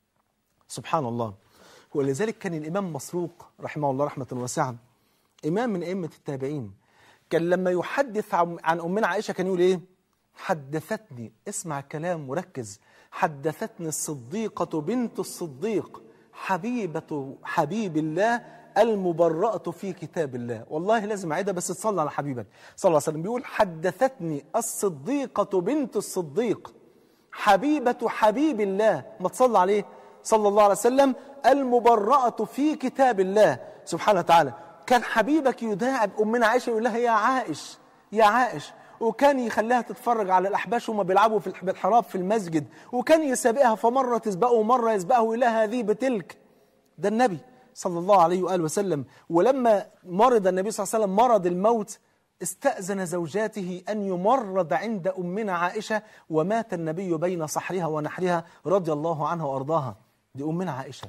سبحان الله ولذلك كان الامام مسروق رحمه الله رحمه واسعه امام من ائمه التابعين كان لما يحدث عن عن امنا عائشه كان يقول ايه حدثتني اسمع الكلام وركز حدثتني الصديقه بنت الصديق حبيبه حبيب الله المبرأة في كتاب الله والله لازم أعيدها بس تصلي على حبيبك صلى الله عليه وسلم بيقول حدثتني الصديقة بنت الصديق حبيبة حبيب الله ما تصلى عليه صلى الله عليه وسلم المبرأة في كتاب الله سبحانه وتعالى كان حبيبك يداعب أمنا عائشة يقول لها يا عائش يا عائش وكان يخليها تتفرج على الأحباش وما بيلعبوا في الح- بالحراب في المسجد وكان يسابقها فمرة تسبقه ومرة يسبقه ويقول لها هذه بتلك ده النبي صلى الله عليه وآله وسلم ولما مرض النبي صلى الله عليه وسلم مرض الموت استأذن زوجاته أن يمرض عند أمنا عائشة ومات النبي بين صحرها ونحرها رضي الله عنها وأرضاها دي أمنا عائشة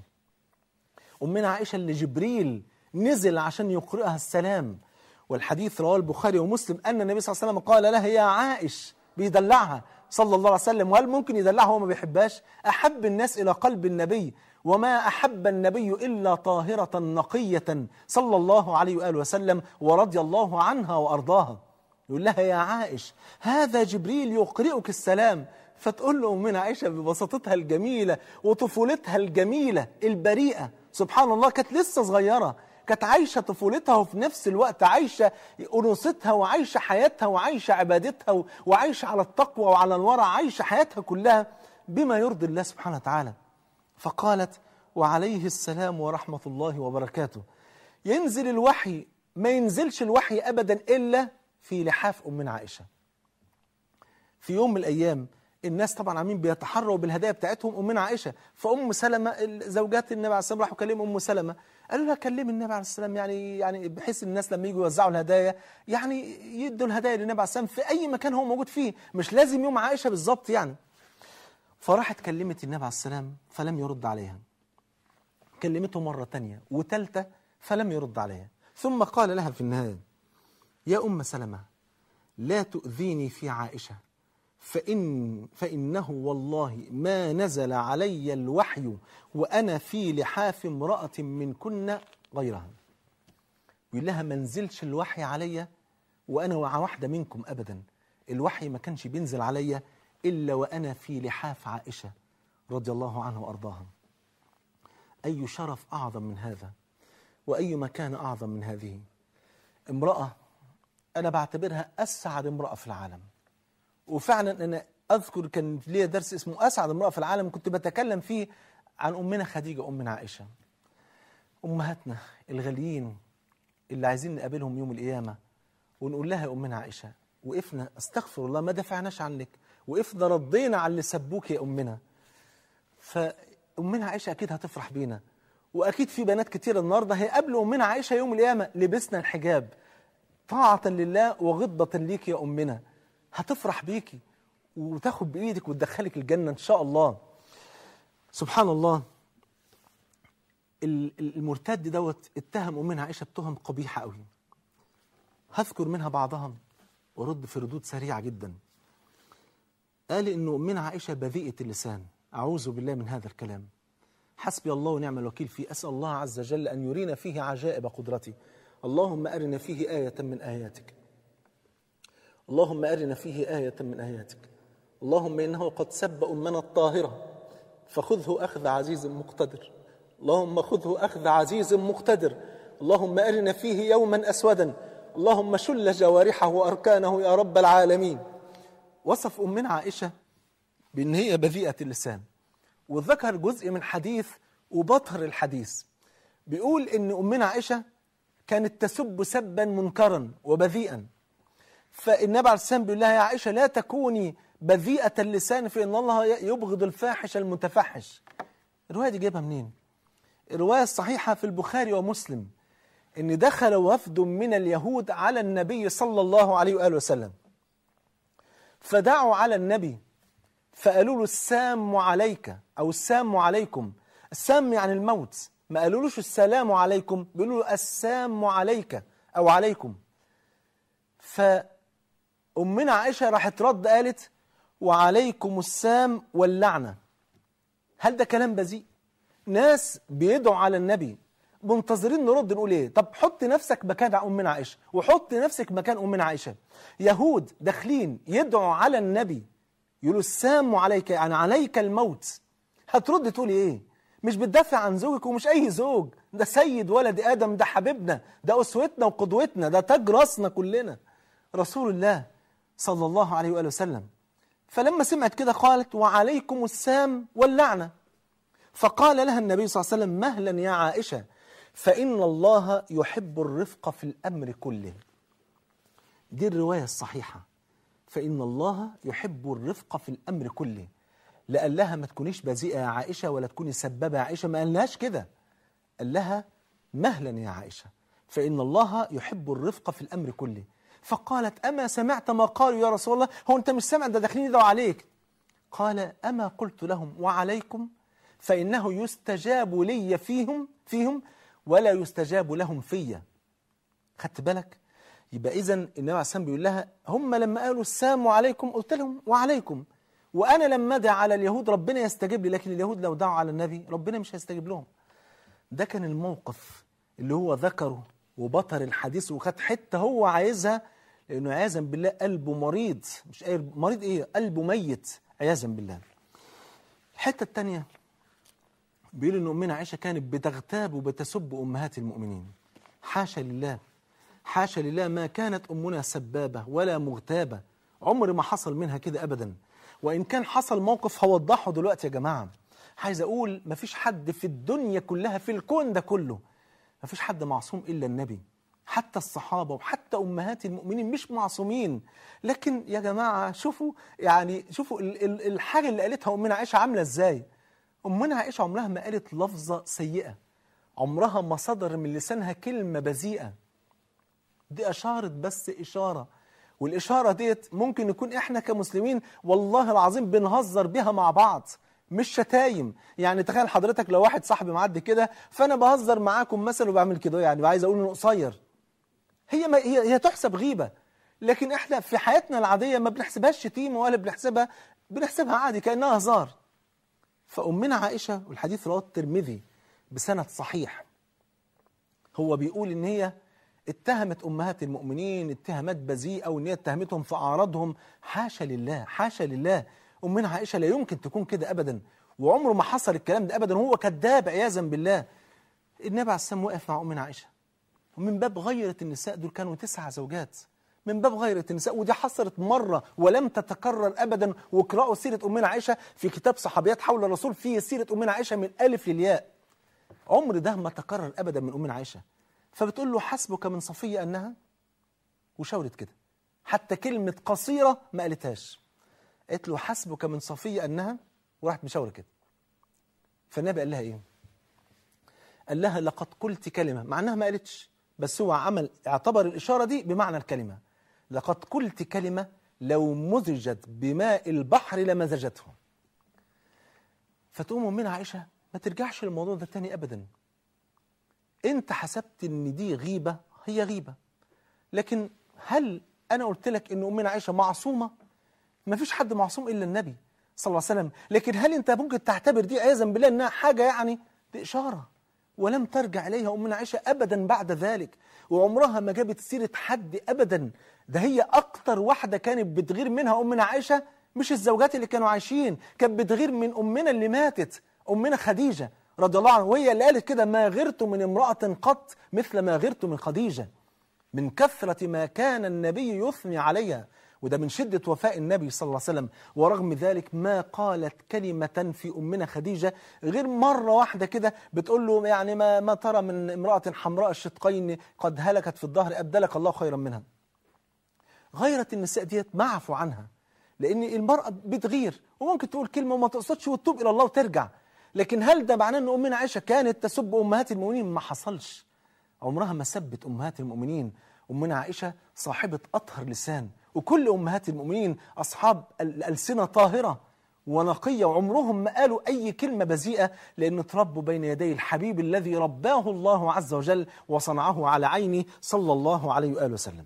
أمنا عائشة اللي جبريل نزل عشان يقرئها السلام والحديث رواه البخاري ومسلم أن النبي صلى الله عليه وسلم قال لها يا عائش بيدلعها صلى الله عليه وسلم وهل ممكن يدلعها وهو ما بيحبهاش أحب الناس إلى قلب النبي وما أحب النبي إلا طاهرة نقية صلى الله عليه وآله وسلم ورضي الله عنها وأرضاها يقول لها يا عائش هذا جبريل يقرئك السلام فتقول له أمنا عائشة ببساطتها الجميلة وطفولتها الجميلة البريئة سبحان الله كانت لسه صغيرة كانت عايشة طفولتها وفي نفس الوقت عايشة أنوثتها وعايشة حياتها وعايشة عبادتها و- وعايشة على التقوى وعلى الورع عايشة حياتها كلها بما يرضي الله سبحانه وتعالى فقالت وعليه السلام ورحمة الله وبركاته ينزل الوحي ما ينزلش الوحي أبدا إلا في لحاف أمنا عائشة في يوم من الأيام الناس طبعا عاملين بيتحروا بالهدايا بتاعتهم أمنا عائشة فأم سلمة زوجات النبي عليه السلام راحوا كلموا أم سلمة قالوا لها كلمي النبي عليه السلام يعني يعني بحيث الناس لما يجوا يوزعوا الهدايا يعني يدوا الهدايا للنبي عليه السلام في أي مكان هو موجود فيه مش لازم يوم عائشة بالظبط يعني فراحت كلمت النبي عليه السلام فلم يرد عليها كلمته مرة تانية وتالتة فلم يرد عليها ثم قال لها في النهاية يا أم سلمة لا تؤذيني في عائشة فإن فإنه والله ما نزل علي الوحي وأنا في لحاف امرأة منكن غيرها يقول لها ما نزلش الوحي عليا وأنا مع واحدة منكم أبدا الوحي ما كانش بينزل عليا إلا وأنا في لحاف عائشة رضي الله عنها وأرضاها أي شرف أعظم من هذا وأي مكان أعظم من هذه امرأة أنا بعتبرها أسعد امرأة في العالم وفعلا أنا أذكر كان ليا درس اسمه أسعد امرأة في العالم كنت بتكلم فيه عن أمنا خديجة أمنا عائشة أمهاتنا الغاليين اللي عايزين نقابلهم يوم القيامة ونقول لها يا أمنا عائشة وقفنا استغفر الله ما دفعناش عنك وقفنا ردينا على اللي سبوك يا أمنا فأمنا عائشة أكيد هتفرح بينا وأكيد في بنات كتير النهاردة هيقابلوا أمنا عائشة يوم القيامة لبسنا الحجاب طاعة لله وغضبة ليك يا أمنا هتفرح بيكي وتاخد بإيدك وتدخلك الجنة إن شاء الله سبحان الله ال- ال- المرتد دوت اتهم أمنا عائشة بتهم قبيحة قوي هذكر منها بعضها ورد في ردود سريعة جدا قال إن أمنا عائشة بذيئة اللسان أعوذ بالله من هذا الكلام حسبي الله ونعم الوكيل فيه أسأل الله عز وجل أن يرينا فيه عجائب قدرته اللهم أرنا فيه آية من آياتك اللهم أرنا فيه آية من آياتك اللهم إنه قد سب أمنا الطاهرة فخذه أخذ عزيز مقتدر اللهم خذه أخذ عزيز مقتدر اللهم أرنا فيه يوما أسودا اللهم شل جوارحه وأركانه يا رب العالمين وصف أمنا عائشة بأن هي بذيئة اللسان وذكر جزء من حديث وبطر الحديث بيقول ان امنا عائشه كانت تسب سبا منكرا وبذيئا فالنبي عليه السلام بيقول لها يا عائشه لا تكوني بذيئه اللسان فان الله يبغض الفاحش المتفحش الروايه دي جايبها منين الروايه الصحيحه في البخاري ومسلم ان دخل وفد من اليهود على النبي صلى الله عليه واله وسلم فدعوا على النبي فقالوا له السام عليك او السام عليكم السام يعني الموت ما قالولوش السلام عليكم بيقولوا له السام عليك او عليكم فأمنا عائشة راحت رد قالت وعليكم السام واللعنة هل ده كلام بذيء ناس بيدعوا على النبي منتظرين نرد نقول ايه طب حط نفسك مكان امنا عائشه وحط نفسك مكان امنا عائشه يهود داخلين يدعوا على النبي يقولوا السام عليك يعني عليك الموت هترد تقول ايه مش بتدافع عن زوجك ومش اي زوج ده سيد ولد ادم ده حبيبنا ده اسوتنا وقدوتنا ده تاج راسنا كلنا رسول الله صلى الله عليه واله وسلم فلما سمعت كده قالت وعليكم السام واللعنه فقال لها النبي صلى الله عليه وسلم مهلا يا عائشه فان الله يحب الرفق في الامر كله دي الروايه الصحيحه فإن الله يحب الرفق في الأمر كله لا قال لها ما تكونيش بذيئة يا عائشة ولا تكوني سبابة يا عائشة ما قالهاش كده قال لها مهلا يا عائشة فإن الله يحب الرفق في الأمر كله فقالت أما سمعت ما قالوا يا رسول الله هو أنت مش سامع ده داخلين يدعوا عليك قال أما قلت لهم وعليكم فإنه يستجاب لي فيهم فيهم ولا يستجاب لهم فيا خدت بالك يبقى اذا النبي عليه السلام بيقول لها هم لما قالوا السلام عليكم قلت لهم وعليكم وانا لما ادعي على اليهود ربنا يستجيب لي لكن اليهود لو دعوا على النبي ربنا مش هيستجيب لهم ده كان الموقف اللي هو ذكره وبطر الحديث وخد حته هو عايزها لانه عياذا بالله قلبه مريض مش قلب مريض ايه قلبه ميت عياذا بالله الحته الثانيه بيقول ان امنا عائشه كانت بتغتاب وبتسب امهات المؤمنين حاشا لله حاشا لله ما كانت امنا سبابه ولا مغتابه عمر ما حصل منها كده ابدا وان كان حصل موقف هوضحه دلوقتي يا جماعه عايز اقول مفيش حد في الدنيا كلها في الكون ده كله مفيش حد معصوم الا النبي حتى الصحابه وحتى امهات المؤمنين مش معصومين لكن يا جماعه شوفوا يعني شوفوا ال- ال- الحاجه اللي قالتها امنا عائشه عامله ازاي امنا عائشه عمرها ما قالت لفظه سيئه عمرها ما صدر من لسانها كلمه بذيئه دي أشارت بس إشارة والإشارة ديت ممكن نكون إحنا كمسلمين والله العظيم بنهزر بيها مع بعض مش شتايم يعني تخيل حضرتك لو واحد صاحبي معدي كده فأنا بهزر معاكم مثلا وبعمل كده يعني عايز أقول إنه قصير هي ما هي هي تحسب غيبة لكن إحنا في حياتنا العادية ما بنحسبهاش شتيمة ولا بنحسبها بنحسبها عادي كأنها هزار فأمنا عائشة والحديث رواه الترمذي بسند صحيح هو بيقول ان هي اتهمت امهات المؤمنين اتهامات بذيئه وان هي اتهمتهم في اعراضهم حاشا لله حاشا لله امنا عائشه لا يمكن تكون كده ابدا وعمره ما حصل الكلام ده ابدا هو كذاب عياذا بالله النبي عليه السلام وقف مع امنا عائشه ومن باب غيرة النساء دول كانوا تسع زوجات من باب غيرة النساء ودي حصلت مرة ولم تتكرر أبدا واقرأوا سيرة أمنا عائشة في كتاب صحابيات حول الرسول فيه سيرة أمنا عائشة من ألف للياء عمر ده ما تكرر ابدا من امنا عائشه فبتقول له حسبك من صفيه انها وشاورت كده حتى كلمه قصيره ما قالتهاش قالت له حسبك من صفيه انها وراحت مشاوره كده فالنبي قال لها ايه قال لها لقد قلت كلمه مع انها ما قالتش بس هو عمل اعتبر الاشاره دي بمعنى الكلمه لقد قلت كلمه لو مزجت بماء البحر لمزجته فتقوم امنا عائشه ما ترجعش للموضوع ده تاني ابدا انت حسبت ان دي غيبه هي غيبه لكن هل انا قلت لك ان امنا عائشه معصومه ما فيش حد معصوم الا النبي صلى الله عليه وسلم لكن هل انت ممكن تعتبر دي عياذا بالله انها حاجه يعني دي اشاره ولم ترجع اليها امنا عائشه ابدا بعد ذلك وعمرها ما جابت سيره حد ابدا ده هي اكتر واحده كانت بتغير منها امنا عائشه مش الزوجات اللي كانوا عايشين كانت بتغير من امنا اللي ماتت امنا خديجه رضي الله عنها وهي اللي قالت كده ما غرت من امراه قط مثل ما غرت من خديجه من كثرة ما كان النبي يثني عليها وده من شدة وفاء النبي صلى الله عليه وسلم ورغم ذلك ما قالت كلمة في أمنا خديجة غير مرة واحدة كده بتقول له يعني ما, ما ترى من امرأة حمراء الشدقين قد هلكت في الظهر أبدلك الله خيرا منها غيرة النساء ديت معفو عنها لأن المرأة بتغير وممكن تقول كلمة وما تقصدش وتتوب إلى الله وترجع لكن هل ده معناه أن أمنا عائشة كانت تسب أمهات المؤمنين ما حصلش عمرها ما سبت أمهات المؤمنين أمنا عائشة صاحبة أطهر لسان وكل أمهات المؤمنين أصحاب الألسنة طاهرة ونقية وعمرهم ما قالوا أي كلمة بذيئة لأن تربوا بين يدي الحبيب الذي رباه الله عز وجل وصنعه على عينه صلى الله عليه وآله وسلم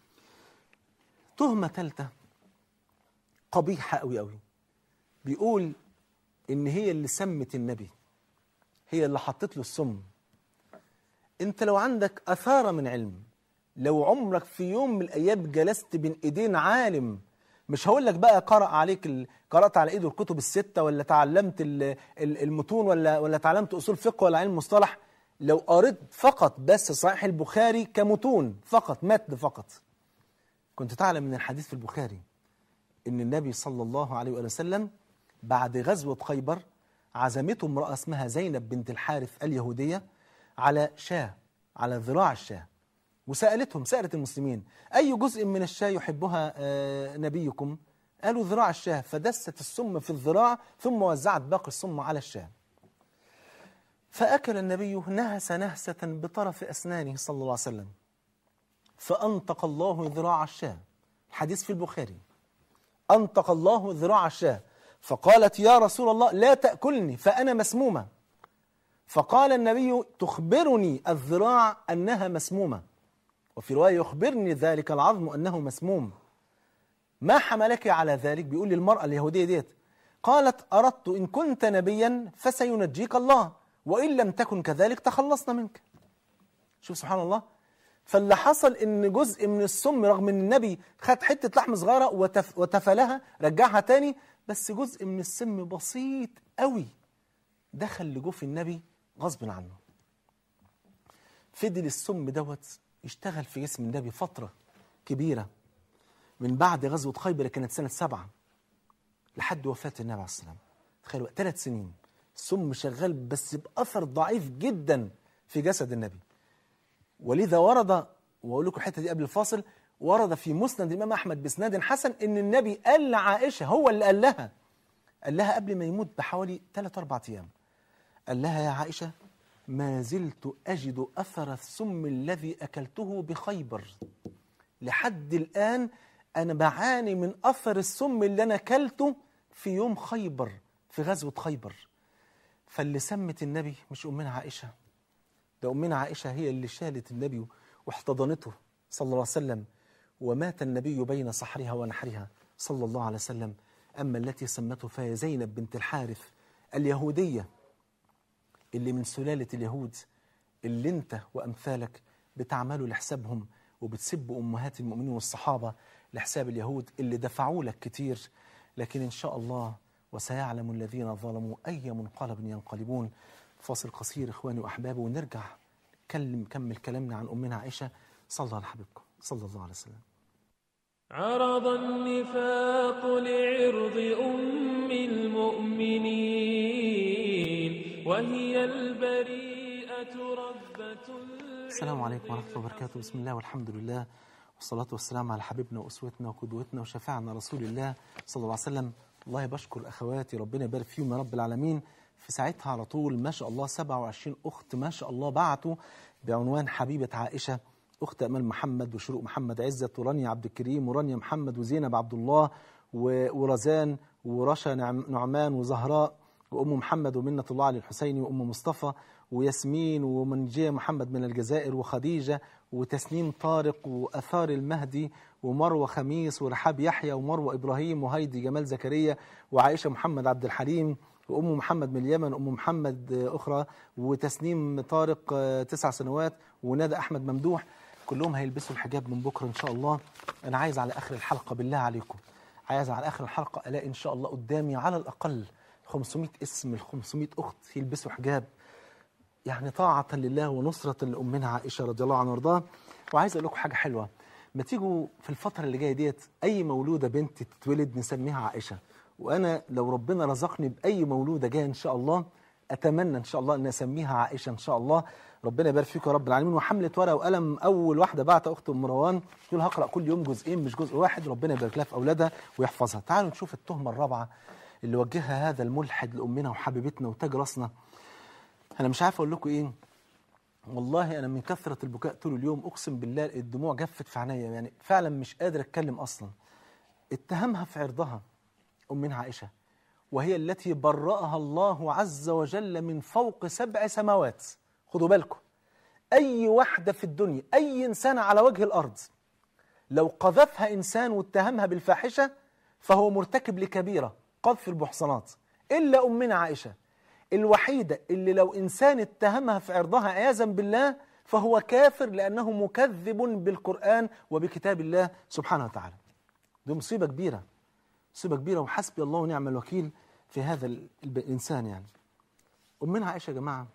تهمة ثالثة قبيحة أوي أوي بيقول إن هي اللي سمت النبي هي اللي حطت له السم انت لو عندك أثارة من علم لو عمرك في يوم من الأيام جلست بين إيدين عالم مش هقول لك بقى قرأ عليك ال... قرأت على إيده الكتب الستة ولا تعلمت ال... ال- المتون ولا ولا تعلمت أصول فقه ولا علم مصطلح لو قريت فقط بس صحيح البخاري كمتون فقط متن فقط كنت تعلم من الحديث في البخاري إن النبي صلى الله عليه وآله وسلم بعد غزوة خيبر عزمته امرأة اسمها زينب بنت الحارث اليهودية على شاه على ذراع الشاه وسألتهم سألت المسلمين أي جزء من الشاه يحبها آه، نبيكم قالوا ذراع الشاه فدست السم في الذراع ثم وزعت باقي السم على الشاه فأكل النبي نهس نهسة بطرف أسنانه صلى الله عليه وسلم فأنطق الله ذراع الشاه الحديث في البخاري أنطق الله ذراع الشاه فقالت يا رسول الله لا تأكلني فأنا مسمومة فقال النبي تخبرني الذراع أنها مسمومة وفي رواية يخبرني ذلك العظم أنه مسموم ما حملك على ذلك بيقول للمرأة اليهودية ديت قالت أردت إن كنت نبيا فسينجيك الله وإن لم تكن كذلك تخلصنا منك شوف سبحان الله فاللي حصل ان جزء من السم رغم ان النبي خد حته لحم صغيره وتف وتفلها رجعها تاني بس جزء من السم بسيط قوي دخل لجوف النبي غصب عنه فضل السم دوت يشتغل في جسم النبي فترة كبيرة من بعد غزوة خيبر كانت سنة سبعة لحد وفاة النبي عليه السلام تخيلوا ثلاث سنين سم شغال بس بأثر ضعيف جدا في جسد النبي ولذا ورد واقول لكم الحته دي قبل الفاصل ورد في مسند الامام احمد باسناد حسن ان النبي قال لعائشه هو اللي قال لها قال لها قبل ما يموت بحوالي 3 4 ايام قال لها يا عائشه ما زلت اجد اثر السم الذي اكلته بخيبر لحد الان انا بعاني من اثر السم اللي انا اكلته في يوم خيبر في غزوه خيبر فاللي سمت النبي مش امنا عائشه ده أمنا عائشة هي اللي شالت النبي واحتضنته صلى الله عليه وسلم ومات النبي بين صحرها ونحرها صلى الله عليه وسلم أما التي سمته فهي زينب بنت الحارث اليهودية اللي من سلالة اليهود اللي انت وأمثالك بتعملوا لحسابهم وبتسبوا أمهات المؤمنين والصحابة لحساب اليهود اللي دفعوا لك كتير لكن إن شاء الله وسيعلم الذين ظلموا أي منقلب ينقلبون فاصل قصير إخواني وأحبابي ونرجع نكلم نكمل كلامنا عن أمنا عائشة صلى الله على حبيبكم صلى الله عليه وسلم عرض النفاق لعرض أم المؤمنين وهي البريئة ربة السلام عليكم ورحمة الله وبركاته بسم الله والحمد لله والصلاة والسلام على حبيبنا وأسوتنا وقدوتنا وشفاعنا رسول الله صلى الله عليه وسلم الله بشكر أخواتي ربنا يبارك فيهم يا رب العالمين في ساعتها على طول ما شاء الله 27 أخت ما شاء الله بعتوا بعنوان حبيبة عائشة أخت أمال محمد وشروق محمد عزت ورانيا عبد الكريم ورانيا محمد وزينب عبد الله و- ورزان ورشا نعم- نعمان وزهراء وأم محمد ومنة الله علي الحسيني وأم مصطفى وياسمين ومنجية محمد من الجزائر وخديجة وتسنيم طارق وأثار المهدي ومروة خميس ورحاب يحيى ومروة إبراهيم وهيدي جمال زكريا وعائشة محمد عبد الحليم وأم محمد من اليمن أم محمد آه، أخرى وتسنيم طارق آه، تسع سنوات وندى أحمد ممدوح كلهم هيلبسوا الحجاب من بكرة إن شاء الله أنا عايز على آخر الحلقة بالله عليكم عايز على آخر الحلقة ألاقي إن شاء الله قدامي على الأقل 500 اسم ال 500 أخت يلبسوا حجاب يعني طاعة لله ونصرة لأمنا عائشة رضي الله عنها وارضاها وعايز أقول لكم حاجة حلوة ما تيجوا في الفترة اللي جاية ديت أي مولودة بنت تتولد نسميها عائشة وأنا لو ربنا رزقني بأي مولودة جاية إن شاء الله أتمنى إن شاء الله أن أسميها عائشة إن شاء الله ربنا يبارك فيكم يا رب العالمين وحملة ورقة وقلم أول واحدة بعت أخت أم مروان تقول هقرأ كل يوم جزئين مش جزء واحد ربنا يبارك لها في أولادها ويحفظها تعالوا نشوف التهمة الرابعة اللي وجهها هذا الملحد لأمنا وحبيبتنا وتاج راسنا انا مش عارف اقول لكم ايه والله انا من كثره البكاء طول اليوم اقسم بالله الدموع جفت في عينيا يعني فعلا مش قادر اتكلم اصلا اتهمها في عرضها امنا عائشه وهي التي برأها الله عز وجل من فوق سبع سماوات خدوا بالكم اي واحده في الدنيا اي انسان على وجه الارض لو قذفها انسان واتهمها بالفاحشه فهو مرتكب لكبيره قذف المحصنات الا امنا عائشه الوحيده اللي لو انسان اتهمها في عرضها عياذا بالله فهو كافر لانه مكذب بالقران وبكتاب الله سبحانه وتعالى دي مصيبه كبيره مصيبه كبيره وحسبي الله ونعم الوكيل في هذا ال- الب- الانسان يعني امنا عائشه يا جماعه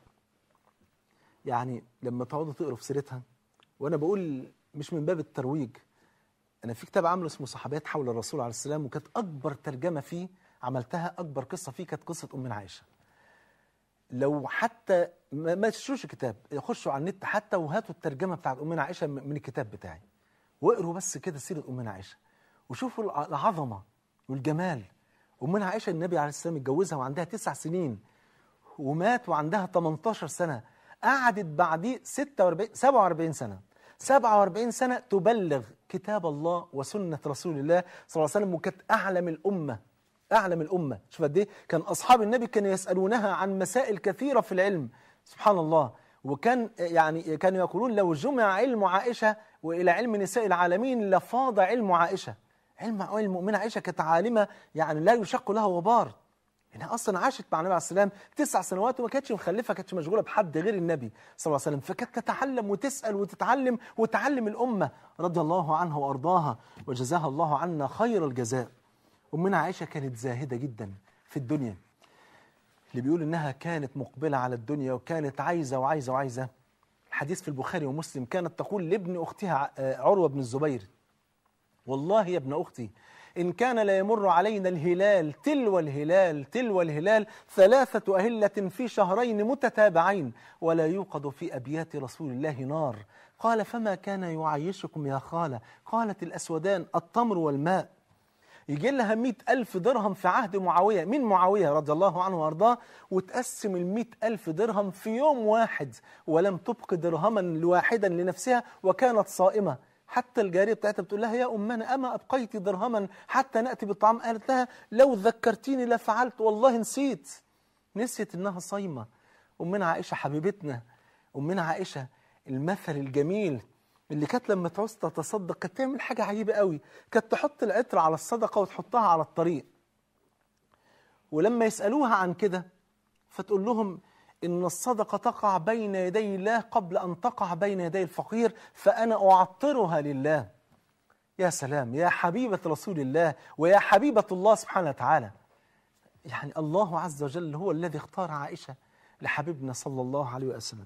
يعني لما تقعدوا تقروا في سيرتها وانا بقول مش من باب الترويج انا في كتاب عامله اسمه صحابيات حول الرسول عليه السلام وكانت اكبر ترجمه فيه عملتها اكبر قصه فيه كانت قصه امنا عائشه لو حتى ما, ما تشتروش الكتاب خشوا على النت حتى وهاتوا الترجمه بتاعت امنا عائشه من من الكتاب بتاعي واقروا بس كده سيره امنا عائشه وشوفوا الع- العظمه والجمال امنا عائشه النبي عليه السلام اتجوزها وعندها تسع سنين ومات وعندها 18 سنة قعدت بعديه 46 47 سنة 47 سنة تبلغ كتاب الله وسنة رسول الله صلى الله عليه وسلم وكانت أعلم الأمة أعلم الأمة شوف قد إيه كان أصحاب النبي كانوا يسألونها عن مسائل كثيرة في العلم سبحان الله وكان يعني كانوا يقولون لو جمع علم عائشة وإلى علم نساء العالمين لفاض علم عائشة علم علم المؤمنة عائشة كانت عالمة يعني لا يشق لها غبار انها اصلا عاشت مع النبي عليه السلام تسع سنوات وما كانتش مخلفه كانتش مشغوله بحد غير النبي صلى الله عليه وسلم فكانت تتعلم وتسال وتتعلم وتعلم الامه رضي الله عنها وارضاها وجزاها الله عنا خير الجزاء امنا عائشه كانت زاهده جدا في الدنيا اللي بيقول انها كانت مقبله على الدنيا وكانت عايزه وعايزه وعايزه الحديث في البخاري ومسلم كانت تقول لابن اختها آه، عروه بن الزبير والله يا ابن أختي إن كان لا يمر علينا الهلال تلو الهلال تلو الهلال ثلاثة أهلة في شهرين متتابعين ولا يوقد في أبيات رسول الله نار قال فما كان يعيشكم يا خالة قالت الأسودان التمر والماء يجي لها مئة ألف درهم في عهد معاوية من معاوية رضي الله عنه وأرضاه وتقسم المئة ألف درهم في يوم واحد ولم تبق درهما لواحدا لنفسها وكانت صائمة حتى الجارية بتاعتها بتقول لها يا أمنا أما أبقيت درهما حتى نأتي بالطعام قالت لها لو ذكرتيني لفعلت والله نسيت نسيت إنها صايمة أمنا عائشة حبيبتنا أمنا عائشة المثل الجميل اللي كانت لما تعوز تتصدق كانت تعمل حاجة عجيبة قوي كانت تحط العطر على الصدقة وتحطها على الطريق ولما يسألوها عن كده فتقول لهم إن الصدقة تقع بين يدي الله قبل أن تقع بين يدي الفقير فأنا أعطرها لله يا سلام يا حبيبة رسول الله ويا حبيبة الله سبحانه وتعالى يعني الله عز وجل هو الذي اختار عائشة لحبيبنا صلى الله عليه وسلم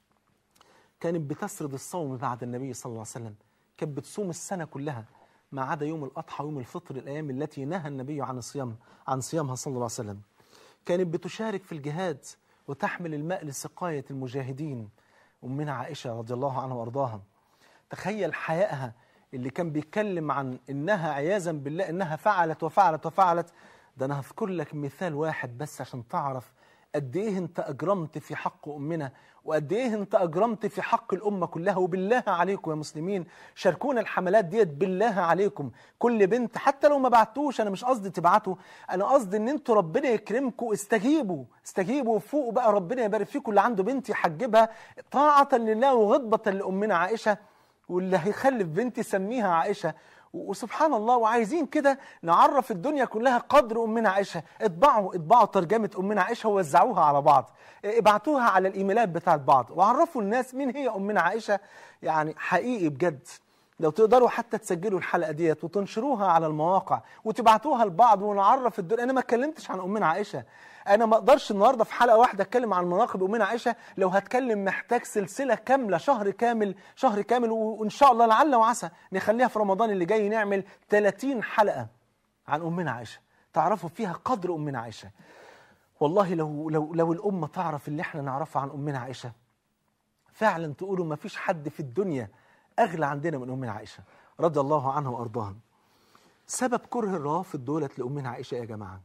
كانت بتسرد الصوم بعد النبي صلى الله عليه وسلم كانت بتصوم السنة كلها ما عدا يوم الأضحى ويوم الفطر الأيام التي نهى النبي عن الصيام عن صيامها صلى الله عليه وسلم كانت بتشارك في الجهاد وتحمل الماء لسقاية المجاهدين أمنا عائشة رضي الله عنها وأرضاها تخيل حيائها اللي كان بيتكلم عن إنها عياذا بالله إنها فعلت وفعلت وفعلت ده أنا هذكر لك مثال واحد بس عشان تعرف قد إيه أنت أجرمت في حق أمنا وقد إيه أنت أجرمت في حق الأمة كلها وبالله عليكم يا مسلمين شاركونا الحملات ديت بالله عليكم كل بنت حتى لو ما بعتوش أنا مش قصدي تبعتوا أنا قصدي إن أنتوا ربنا يكرمكم استجيبوا استجيبوا وفوقوا بقى ربنا يبارك فيكم اللي عنده بنت يحجبها طاعة لله وغضبة لأمنا عائشة واللي هيخلف بنت يسميها عائشة وسبحان الله وعايزين كده نعرف الدنيا كلها قدر أمنا عائشة اطبعوا اطبعوا ترجمة أمنا عائشة ووزعوها على بعض ابعتوها على الإيميلات بتاعت بعض وعرفوا الناس مين هي أمنا عائشة يعني حقيقي بجد لو تقدروا حتى تسجلوا الحلقة ديت وتنشروها على المواقع وتبعتوها لبعض ونعرف الدنيا أنا ما اتكلمتش عن أمنا عائشة أنا ما أقدرش النهاردة في حلقة واحدة أتكلم عن مناقب أمنا عائشة لو هتكلم محتاج سلسلة كاملة شهر كامل شهر كامل وإن شاء الله لعل وعسى نخليها في رمضان اللي جاي نعمل 30 حلقة عن أمنا عائشة تعرفوا فيها قدر أمنا عائشة والله لو لو لو الأمة تعرف اللي احنا نعرفه عن أمنا عائشة فعلا تقولوا ما فيش حد في الدنيا أغلى عندنا من أمنا عائشة رضي الله عنها وأرضاها سبب كره الروافض دولت لأمنا عائشة يا جماعة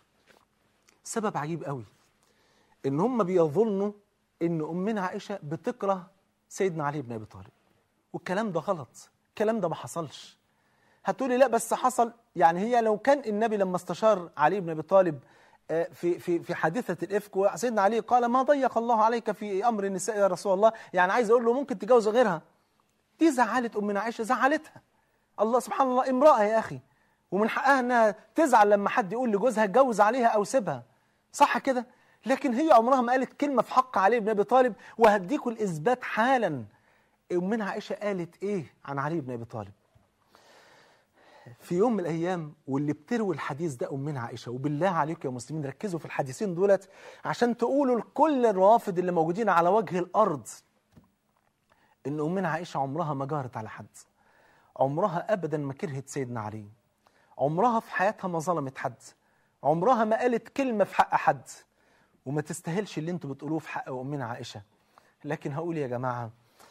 سبب عجيب قوي إن هم بيظنوا إن أمنا عائشة بتكره سيدنا علي بن أبي طالب والكلام ده غلط الكلام ده ما حصلش هتقولي لا بس حصل يعني هي لو كان النبي لما استشار علي بن أبي طالب في في في حادثه الافك سيدنا علي قال ما ضيق الله عليك في امر النساء يا رسول الله يعني عايز اقول له ممكن تتجوز غيرها دي زعلت امنا عائشه زعلتها الله سبحان الله امراه يا اخي ومن حقها انها تزعل لما حد يقول لجوزها اتجوز عليها او سيبها صح كده لكن هي عمرها ما قالت كلمه في حق علي بن ابي طالب وهديكوا الاثبات حالا امنا عائشه قالت ايه عن علي بن ابي طالب في يوم من الايام واللي بتروي الحديث ده امنا عائشه وبالله عليكم يا مسلمين ركزوا في الحديثين دولت عشان تقولوا لكل الروافد اللي موجودين على وجه الارض ان امنا عائشه عمرها ما جارت على حد عمرها ابدا ما كرهت سيدنا علي عمرها في حياتها ما ظلمت حد عمرها ما قالت كلمه في حق حد وما تستاهلش اللي انتوا بتقولوه في حق امنا عائشه لكن هقول يا جماعه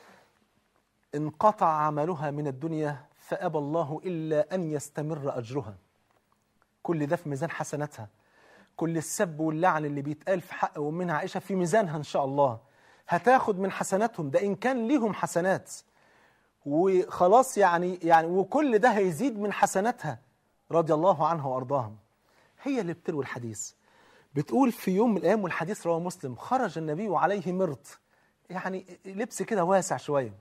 انقطع عملها من الدنيا فأبى الله إلا أن يستمر أجرها كل ده في ميزان حسناتها كل السب واللعن اللي بيتقال في حق أمنا عائشة في ميزانها إن شاء الله هتاخد من حسناتهم ده إن كان ليهم حسنات وخلاص يعني يعني وكل ده هيزيد من حسناتها رضي الله عنها وأرضاها هي اللي بتروي الحديث بتقول في يوم من الأيام والحديث رواه مسلم خرج النبي عليه مرط يعني لبس كده واسع شويه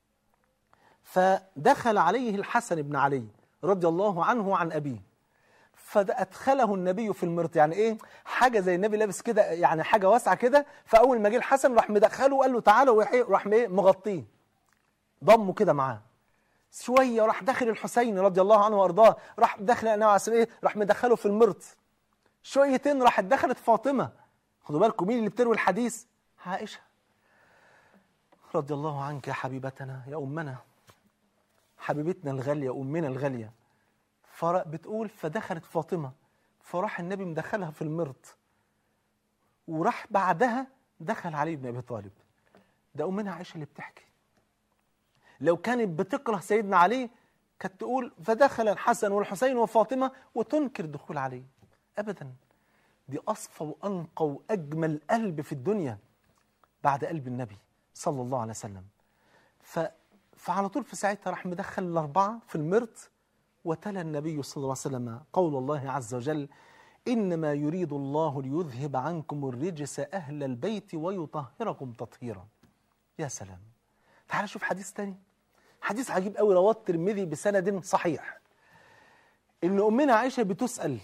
فدخل عليه الحسن بن علي رضي الله عنه وعن أبيه فأدخله النبي في المرط يعني إيه حاجة زي النبي لابس كده يعني حاجة واسعة كده فأول ما جه الحسن راح مدخله وقال له تعالى وراح مغطيه ضمه كده معاه شوية راح داخل الحسين رضي الله عنه وأرضاه راح داخل النبي عليه الصلاة راح مدخله في المرط شويتين راحت دخلت فاطمة خدوا بالكم مين اللي بتروي الحديث عائشة رضي الله عنك يا حبيبتنا يا أمنا حبيبتنا الغالية أمنا الغالية فبتقول فدخلت فاطمة فراح النبي مدخلها في المرط وراح بعدها دخل علي بن أبي طالب ده أمنا عائشة اللي بتحكي لو كانت بتكره سيدنا علي كانت تقول فدخل الحسن والحسين وفاطمة وتنكر دخول علي أبدا دي أصفى وأنقى وأجمل قلب في الدنيا بعد قلب النبي صلى الله عليه وسلم ف... فعلى طول في ساعتها راح مدخل الأربعة في المرط وتلا النبي صلى الله عليه وسلم قول الله عز وجل إنما يريد الله ليذهب عنكم الرجس أهل البيت ويطهركم تطهيرا يا سلام تعال شوف حديث تاني حديث عجيب قوي رواه الترمذي بسند صحيح ان امنا عائشه بتسال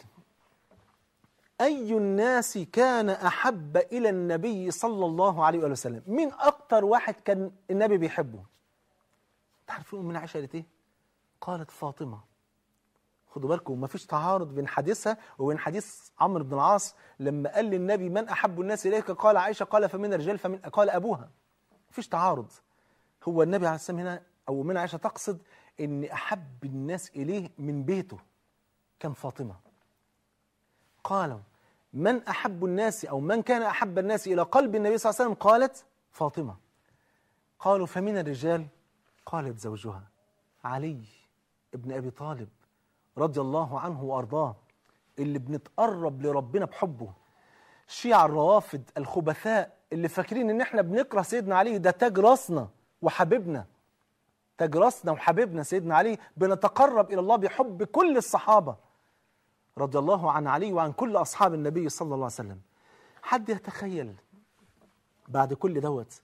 اي الناس كان احب الى النبي صلى الله عليه وآله وسلم مين اكتر واحد كان النبي بيحبه تعرفين امنا عائشه قالت ايه قالت فاطمه خدوا بالكم ما فيش تعارض بين حديثها وبين حديث عمرو بن العاص لما قال للنبي من احب الناس اليك قال عائشه قال فمن الرجال فمن قال ابوها مفيش تعارض هو النبي عليه السلام هنا او من عائشه تقصد ان احب الناس اليه من بيته كان فاطمه قالوا من احب الناس او من كان احب الناس الى قلب النبي صلى الله عليه وسلم قالت فاطمه قالوا فمن الرجال قالت زوجها علي ابن ابي طالب رضي الله عنه وارضاه اللي بنتقرب لربنا بحبه الشيعة الروافد الخبثاء اللي فاكرين ان احنا بنكره سيدنا علي ده تاج راسنا وحبيبنا تاج راسنا وحبيبنا سيدنا علي بنتقرب الى الله بحب كل الصحابه رضي الله عن علي وعن كل اصحاب النبي صلى الله عليه وسلم حد يتخيل بعد كل دوت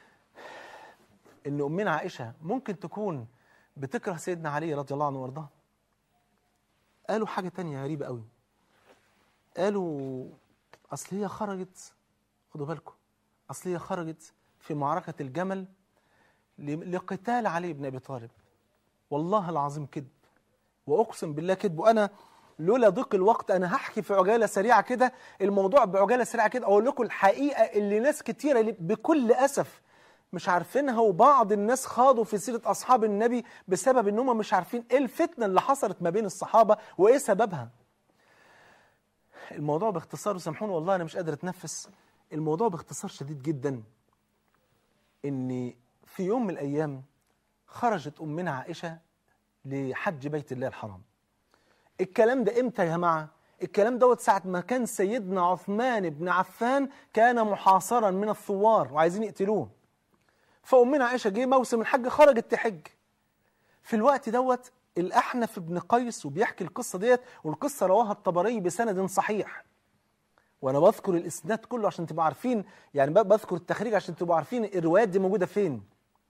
ان امنا عائشه ممكن تكون بتكره سيدنا علي رضي الله عنه وارضاه قالوا حاجه تانية غريبه قوي قالوا اصل هي خرجت خدوا بالكم اصل هي خرجت في معركه الجمل ل- لقتال علي بن ابي طالب والله العظيم كذب واقسم بالله كذب وانا لولا ضيق الوقت انا هحكي في عجاله سريعه كده الموضوع بعجاله سريعه كده اقول لكم الحقيقه اللي ناس كتيره اللي بكل اسف مش عارفينها وبعض الناس خاضوا في سيره اصحاب النبي بسبب ان هم مش عارفين ايه الفتنه اللي حصلت ما بين الصحابه وايه سببها الموضوع باختصار وسامحوني والله انا مش قادر اتنفس الموضوع باختصار شديد جدا ان في يوم من الايام خرجت امنا عائشه لحج بيت الله الحرام الكلام ده امتى يا جماعه الكلام دوت ساعه ما كان سيدنا عثمان بن عفان كان محاصرا من الثوار وعايزين يقتلوه فامنا عائشه جه موسم الحج خرجت تحج في الوقت دوت الأحنف بن قيس وبيحكي القصة ديت والقصة رواها الطبري بسند صحيح وأنا بذكر الإسناد كله عشان تبقوا عارفين يعني ب- بذكر التخريج عشان تبقوا عارفين الروايات دي موجودة فين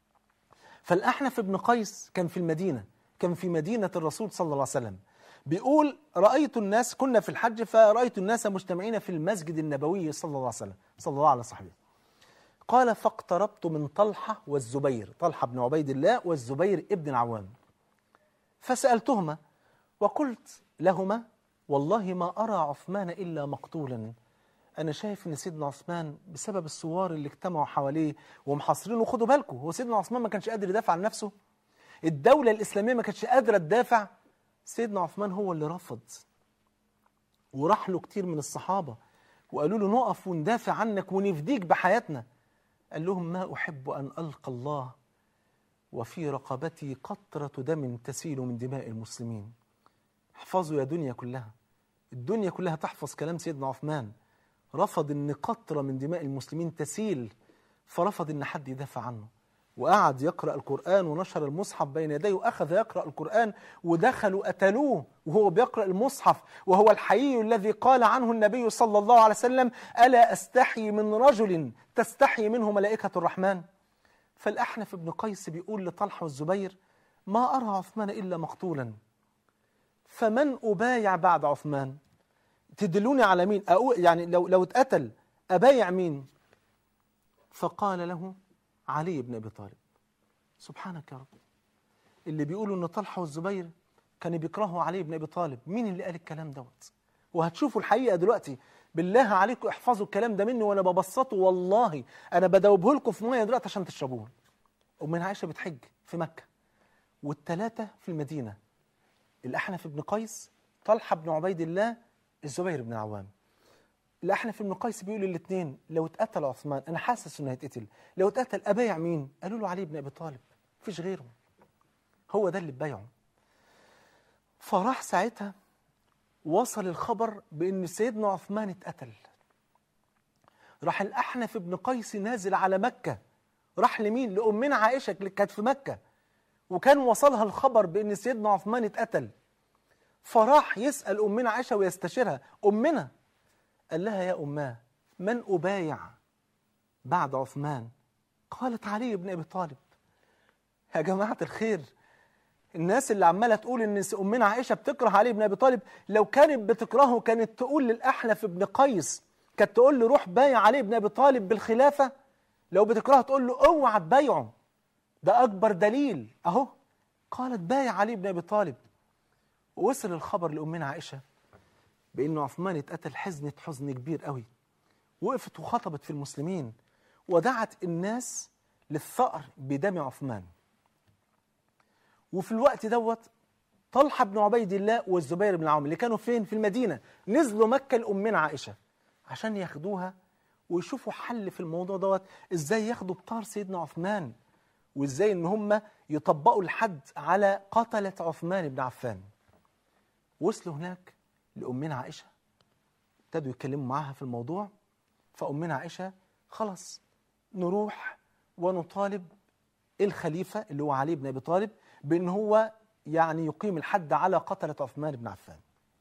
فالأحنف بن قيس كان في المدينة كان في مدينة الرسول صلى الله عليه وسلم بيقول رأيت الناس كنا في الحج فرأيت الناس مجتمعين في المسجد النبوي صلى الله عليه وسلم صلى الله عليه وصحبه قال فاقتربت من طلحة والزبير طلحة بن عبيد الله والزبير ابن العوام فسألتهما وقلت لهما والله ما أرى عثمان إلا مقتولا أنا شايف إن سيدنا عثمان بسبب الثوار اللي اجتمعوا حواليه ومحاصرينه خدوا بالكم هو سيدنا عثمان ما كانش قادر يدافع عن نفسه الدولة الإسلامية ما كانتش قادرة تدافع سيدنا عثمان هو اللي رفض وراح له كتير من الصحابة وقالوا له نقف وندافع عنك ونفديك بحياتنا قال لهم ما أحب أن ألقى الله وفي رقبتي قطرة دم تسيل من دماء المسلمين احفظوا يا دنيا كلها الدنيا كلها تحفظ كلام سيدنا عثمان رفض ان قطرة من دماء المسلمين تسيل فرفض ان حد يدافع عنه وقعد يقرأ القرآن ونشر المصحف بين يديه وأخذ يقرأ القرآن ودخلوا قتلوه وهو بيقرأ المصحف وهو الحي الذي قال عنه النبي صلى الله عليه وسلم ألا أستحي من رجل تستحي منه ملائكة الرحمن فالأحنف بن قيس بيقول لطلحة والزبير ما أرى عثمان إلا مقتولا فمن أبايع بعد عثمان تدلوني على مين أقول يعني لو لو اتقتل أبايع مين فقال له علي بن أبي طالب سبحانك يا رب اللي بيقولوا ان طلحه والزبير كانوا بيكرهوا علي بن ابي طالب مين اللي قال الكلام دوت وهتشوفوا الحقيقه دلوقتي بالله عليكم احفظوا الكلام ده مني وانا ببسطه والله انا بدوبه لكم في ميه دلوقتي عشان تشربوه امنا عائشه بتحج في مكه والثلاثه في المدينه الأحنف بن قيس طلحة بن عبيد الله الزبير بن العوام الأحنف بن قيس بيقول للاثنين لو اتقتل عثمان أنا حاسس إنه هيتقتل لو اتقتل أبايع مين؟ قالوا له علي بن أبي طالب مفيش غيره هو ده اللي بايعه فراح ساعتها وصل الخبر بأن سيدنا عثمان اتقتل راح الأحنف بن قيس نازل على مكة راح لمين؟ لأمنا عائشة اللي كانت في مكة وكان وصلها الخبر بأن سيدنا عثمان اتقتل فراح يسأل أمنا عائشة ويستشيرها أمنا قال لها يا أماه من أبايع بعد عثمان قالت علي بن أبي طالب يا جماعة الخير الناس اللي عمالة تقول إن أمنا عائشة بتكره علي بن أبي طالب لو كانت بتكرهه كانت تقول للأحنف بن قيس كانت تقول له روح بايع علي بن أبي طالب بالخلافة لو بتكرهه تقول له اوعى تبايعه ده أكبر دليل أهو قالت بايع علي بن أبي طالب ووصل الخبر لأمنا عائشة بأن عثمان اتقتل حزنة حزن كبير قوي وقفت وخطبت في المسلمين ودعت الناس للثأر بدم عثمان وفي الوقت دوت طلحة بن عبيد الله والزبير بن العوام اللي كانوا فين في المدينة نزلوا مكة لأمنا عائشة عشان ياخدوها ويشوفوا حل في الموضوع دوت ازاي ياخدوا بطار سيدنا عثمان وازاي ان هم يطبقوا الحد على قتلة عثمان بن عفان وصلوا هناك لأمنا عائشة ابتدوا يتكلموا معاها في الموضوع فأمنا عائشة خلاص نروح ونطالب الخليفة اللي هو علي بن أبي طالب بأن هو يعني يقيم الحد على قتلة عثمان بن عفان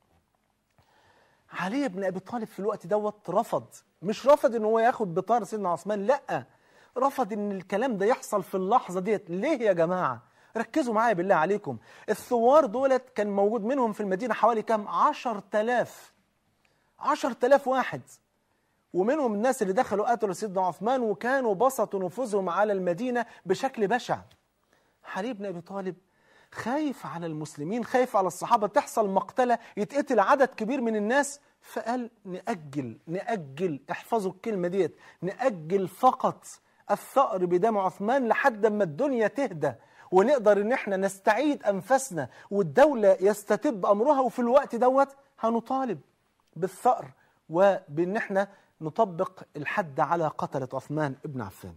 علي بن أبي طالب في الوقت دوت رفض مش رفض ان هو ياخد بطار سيدنا عثمان لا رفض ان الكلام ده يحصل في اللحظة ديت ليه يا جماعة ركزوا معايا بالله عليكم الثوار دولت كان موجود منهم في المدينة حوالي كام عشر تلاف عشر تلاف واحد ومنهم الناس اللي دخلوا قتلوا سيدنا عثمان وكانوا بسطوا نفوذهم على المدينة بشكل بشع علي بن أبي طالب خايف على المسلمين خايف على الصحابة تحصل مقتلة يتقتل عدد كبير من الناس فقال نأجل نأجل احفظوا الكلمة ديت نأجل فقط الثأر بدم عثمان لحد ما الدنيا تهدى ونقدر ان احنا نستعيد انفسنا والدولة يستتب امرها وفي الوقت دوت هنطالب بالثأر وبان احنا نطبق الحد على قتلة عثمان ابن عفان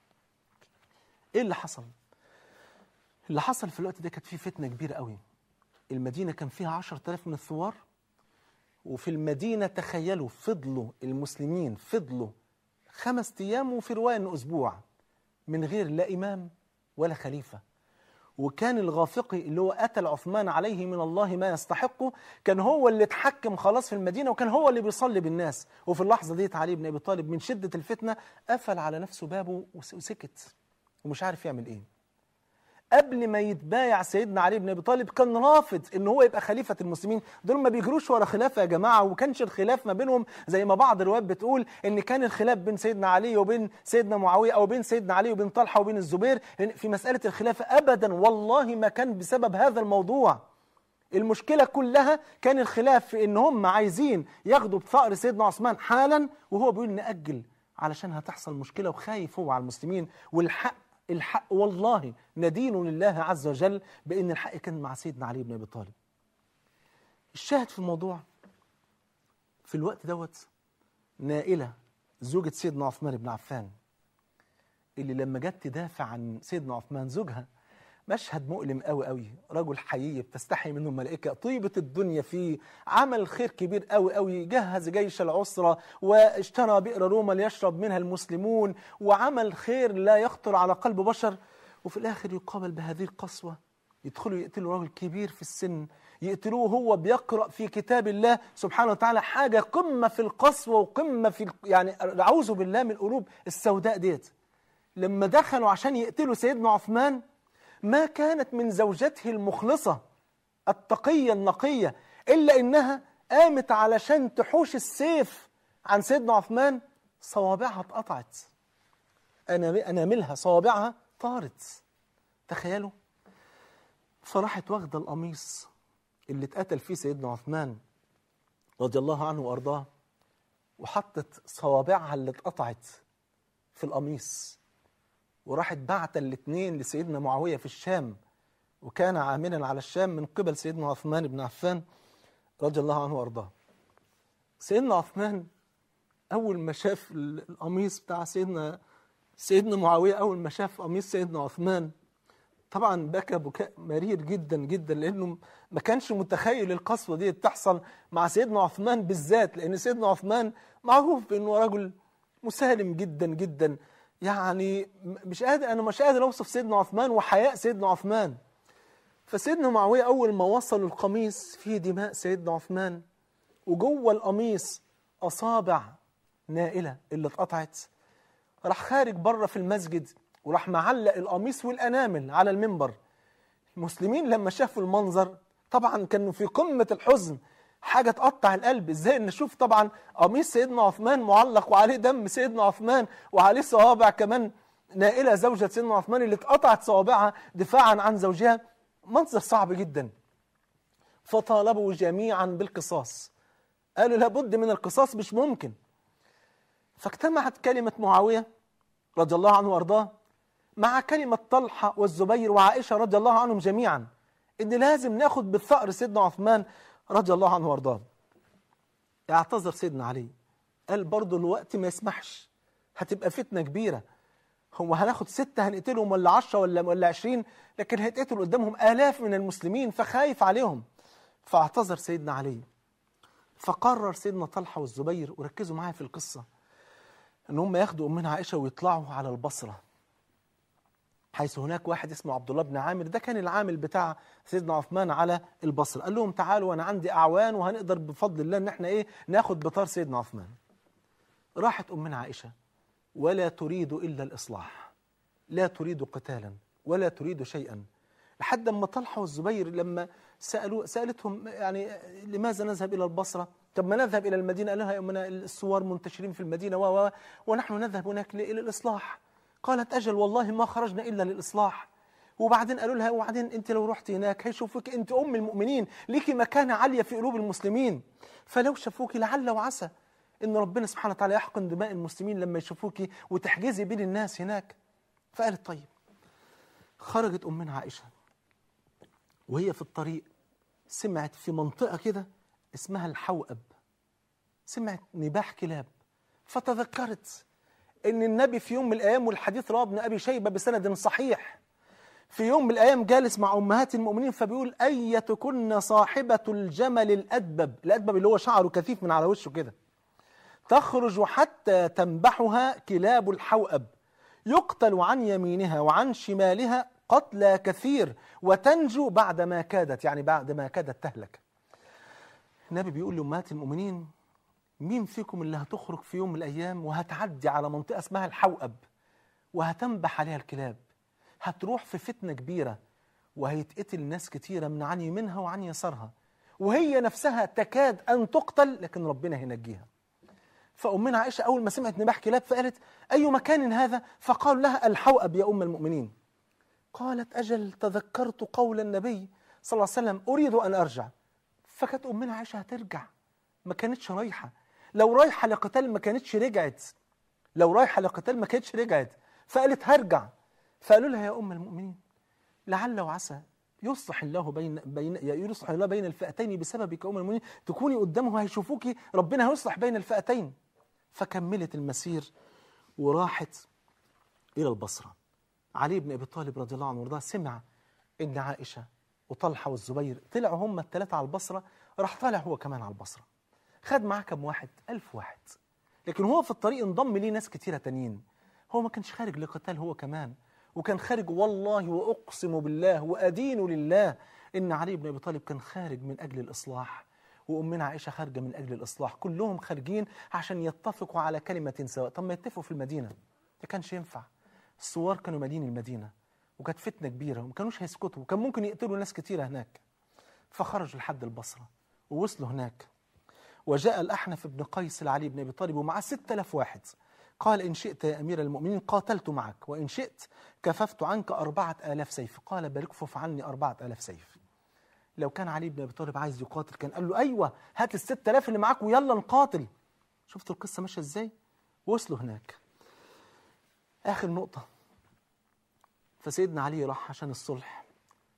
ايه اللي حصل اللي حصل في الوقت ده كانت فيه فتنة كبيرة قوي المدينة كان فيها عشر تلاف من الثوار وفي المدينة تخيلوا فضلوا المسلمين فضلوا خمس أيام وفي رواية أنه أسبوع من غير لا إمام ولا خليفة وكان الغافقي اللي هو قتل عثمان عليه من الله ما يستحقه كان هو اللي اتحكم خلاص في المدينة وكان هو اللي بيصلي بالناس وفي اللحظة ديت علي بن أبي طالب من شدة الفتنة قفل على نفسه بابه وسكت ومش عارف يعمل إيه قبل ما يتبايع سيدنا علي بن ابي طالب كان رافض ان هو يبقى خليفه المسلمين دول ما بيجروش ورا خلافه يا جماعه وكانش الخلاف ما بينهم زي ما بعض الروايات بتقول ان كان الخلاف بين سيدنا علي وبين سيدنا معاويه او بين سيدنا علي وبين طلحه وبين الزبير في مساله الخلافه ابدا والله ما كان بسبب هذا الموضوع المشكلة كلها كان الخلاف في ان هم عايزين ياخدوا بثأر سيدنا عثمان حالا وهو بيقول نأجل علشان هتحصل مشكلة وخايف هو على المسلمين والحق الحق والله ندين لله عز وجل بأن الحق كان مع سيدنا علي بن أبي طالب الشاهد في الموضوع في الوقت دوت نائلة زوجة سيدنا عثمان بن عفان اللي لما جت تدافع عن سيدنا عثمان زوجها مشهد مؤلم قوي قوي رجل حيي بتستحي منه الملائكة طيبة الدنيا فيه عمل خير كبير قوي قوي جهز جيش العسرة واشترى بئر روما ليشرب منها المسلمون وعمل خير لا يخطر على قلب بشر وفي الآخر يقابل بهذه القسوة يدخلوا يقتلوا راجل كبير في السن يقتلوه هو بيقرأ في كتاب الله سبحانه وتعالى حاجة قمة في القسوة وقمة في يعني أعوذ بالله من القلوب السوداء ديت لما دخلوا عشان يقتلوا سيدنا عثمان ما كانت من زوجته المخلصة التقية النقية إلا إنها قامت علشان تحوش السيف عن سيدنا عثمان صوابعها اتقطعت أناملها صوابعها طارت تخيلوا فراحت واخدة القميص اللي اتقتل فيه سيدنا عثمان رضي الله عنه وأرضاه وحطت صوابعها اللي اتقطعت في القميص وراحت بعت الاثنين لسيدنا معاوية في الشام وكان عاملا على الشام من قبل سيدنا عثمان بن عفان رضي الله عنه وارضاه سيدنا عثمان اول ما شاف ال- القميص بتاع سيدنا سيدنا معاويه اول ما شاف قميص سيدنا عثمان طبعا بكى بكاء مرير جدا جدا لانه ما كانش متخيل القسوه دي تحصل مع سيدنا عثمان بالذات لان سيدنا عثمان معروف بانه رجل مسالم جدا جدا يعني م- مش قادر انا مش قادر اوصف سيدنا عثمان وحياء سيدنا عثمان فسيدنا معاويه اول ما وصلوا القميص فيه دماء سيدنا عثمان وجوه القميص اصابع نائله اللي اتقطعت راح خارج بره في المسجد وراح معلق القميص والانامل على المنبر المسلمين لما شافوا المنظر طبعا كانوا في قمه الحزن حاجه تقطع القلب ازاي نشوف طبعا قميص سيدنا عثمان معلق وعليه دم سيدنا عثمان وعليه صوابع كمان نائله زوجة سيدنا عثمان اللي اتقطعت صوابعها دفاعا عن زوجها منظر صعب جدا فطالبوا جميعا بالقصاص قالوا لابد من القصاص مش ممكن فاجتمعت كلمة معاوية رضي الله عنه وارضاه مع كلمة طلحة والزبير وعائشة رضي الله عنهم جميعا إن لازم ناخد بالثأر سيدنا عثمان رضي الله عنه وارضاه اعتذر سيدنا علي قال برضه الوقت ما يسمحش هتبقى فتنة كبيرة هو هناخد ستة هنقتلهم ولا عشرة ولا ولا عشرين لكن هيتقتل قدامهم آلاف من المسلمين فخايف عليهم فاعتذر سيدنا علي فقرر سيدنا طلحة والزبير وركزوا معايا في القصة ان هم ياخدوا امنا عائشه ويطلعوا على البصره حيث هناك واحد اسمه عبد الله بن عامر ده كان العامل بتاع سيدنا عثمان على البصره قال لهم تعالوا انا عندي اعوان وهنقدر بفضل الله ان احنا ايه ناخد بطار سيدنا عثمان راحت امنا عائشه ولا تريد الا الاصلاح لا تريد قتالا ولا تريد شيئا لحد ما طلحه والزبير لما سالوا سالتهم يعني لماذا نذهب الى البصره؟ طب ما نذهب الى المدينه قال لها يا امنا الثوار منتشرين في المدينه و و- ونحن نذهب هناك ل- الى الاصلاح قالت اجل والله ما خرجنا الا للاصلاح وبعدين قالوا لها وبعدين انت لو رحت هناك هيشوفوك انت ام المؤمنين ليكي مكانه عاليه في قلوب المسلمين فلو شافوك لعل وعسى ان ربنا سبحانه وتعالى يحقن دماء المسلمين لما يشوفوك وتحجزي بين الناس هناك فقالت طيب خرجت امنا عائشه وهي في الطريق سمعت في منطقة كده اسمها الحوأب سمعت نباح كلاب فتذكرت ان النبي في يوم من الايام والحديث رواه ابن ابي شيبه بسند صحيح في يوم من الايام جالس مع امهات المؤمنين فبيقول ايتكن صاحبه الجمل الادبب الادبب اللي هو شعره كثيف من على وشه كده تخرج حتى تنبحها كلاب الحوأب يقتل عن يمينها وعن شمالها قتلى كثير وتنجو بعد ما كادت يعني بعد ما كادت تهلك النبي بيقول لأمهات المؤمنين مين فيكم اللي هتخرج في يوم من الأيام وهتعدي على منطقة اسمها الحوأب وهتنبح عليها الكلاب هتروح في فتنة كبيرة وهيتقتل ناس كتيرة من عن يمينها وعن يسارها وهي نفسها تكاد أن تقتل لكن ربنا هينجيها فأمنا عائشة أول ما سمعت نباح كلاب فقالت أي مكان هذا فقالوا لها الحوأب يا أم المؤمنين قالت أجل تذكرت قول النبي صلى الله عليه وسلم أريد أن أرجع فكانت أمنا عائشة هترجع ما كانتش رايحة لو رايحة لقتال ما كانتش رجعت لو رايحة لقتال ما كانتش رجعت فقالت هرجع فقالوا لها يا أم المؤمنين لعل وعسى يصلح الله بين بين يصلح الله بين الفئتين بسببك يا ام المؤمنين تكوني قدامه هيشوفوكي ربنا هيصلح بين الفئتين فكملت المسير وراحت الى البصره علي بن ابي طالب رضي الله عنه وارضاه سمع ان عائشه وطلحه والزبير طلعوا هم الثلاثه على البصره راح طالع هو كمان على البصره خد معاه كم واحد ألف واحد لكن هو في الطريق انضم ليه ناس كتيره تانيين هو ما كانش خارج لقتال هو كمان وكان خارج والله واقسم بالله وادين لله ان علي بن ابي طالب كان خارج من اجل الاصلاح وامنا عائشه خارجه من اجل الاصلاح كلهم خارجين عشان يتفقوا على كلمه سواء طب ما يتفقوا في المدينه ما كانش ينفع الثوار كانوا مالين المدينه وكانت فتنه كبيره وما كانوش هيسكتوا وكان ممكن يقتلوا ناس كتيره هناك فخرجوا لحد البصره ووصلوا هناك وجاء الأحنف بن قيس العلي بن أبي طالب ومعه ستة آلاف واحد قال إن شئت يا أمير المؤمنين قاتلت معك وإن شئت كففت عنك أربعة آلاف سيف قال بل اكفف عني أربعة آلاف سيف لو كان علي بن أبي طالب عايز يقاتل كان قال له أيوة هات الستة آلاف اللي معاك ويلا نقاتل شفت القصة ماشية إزاي وصلوا هناك آخر نقطة فسيدنا علي راح عشان الصلح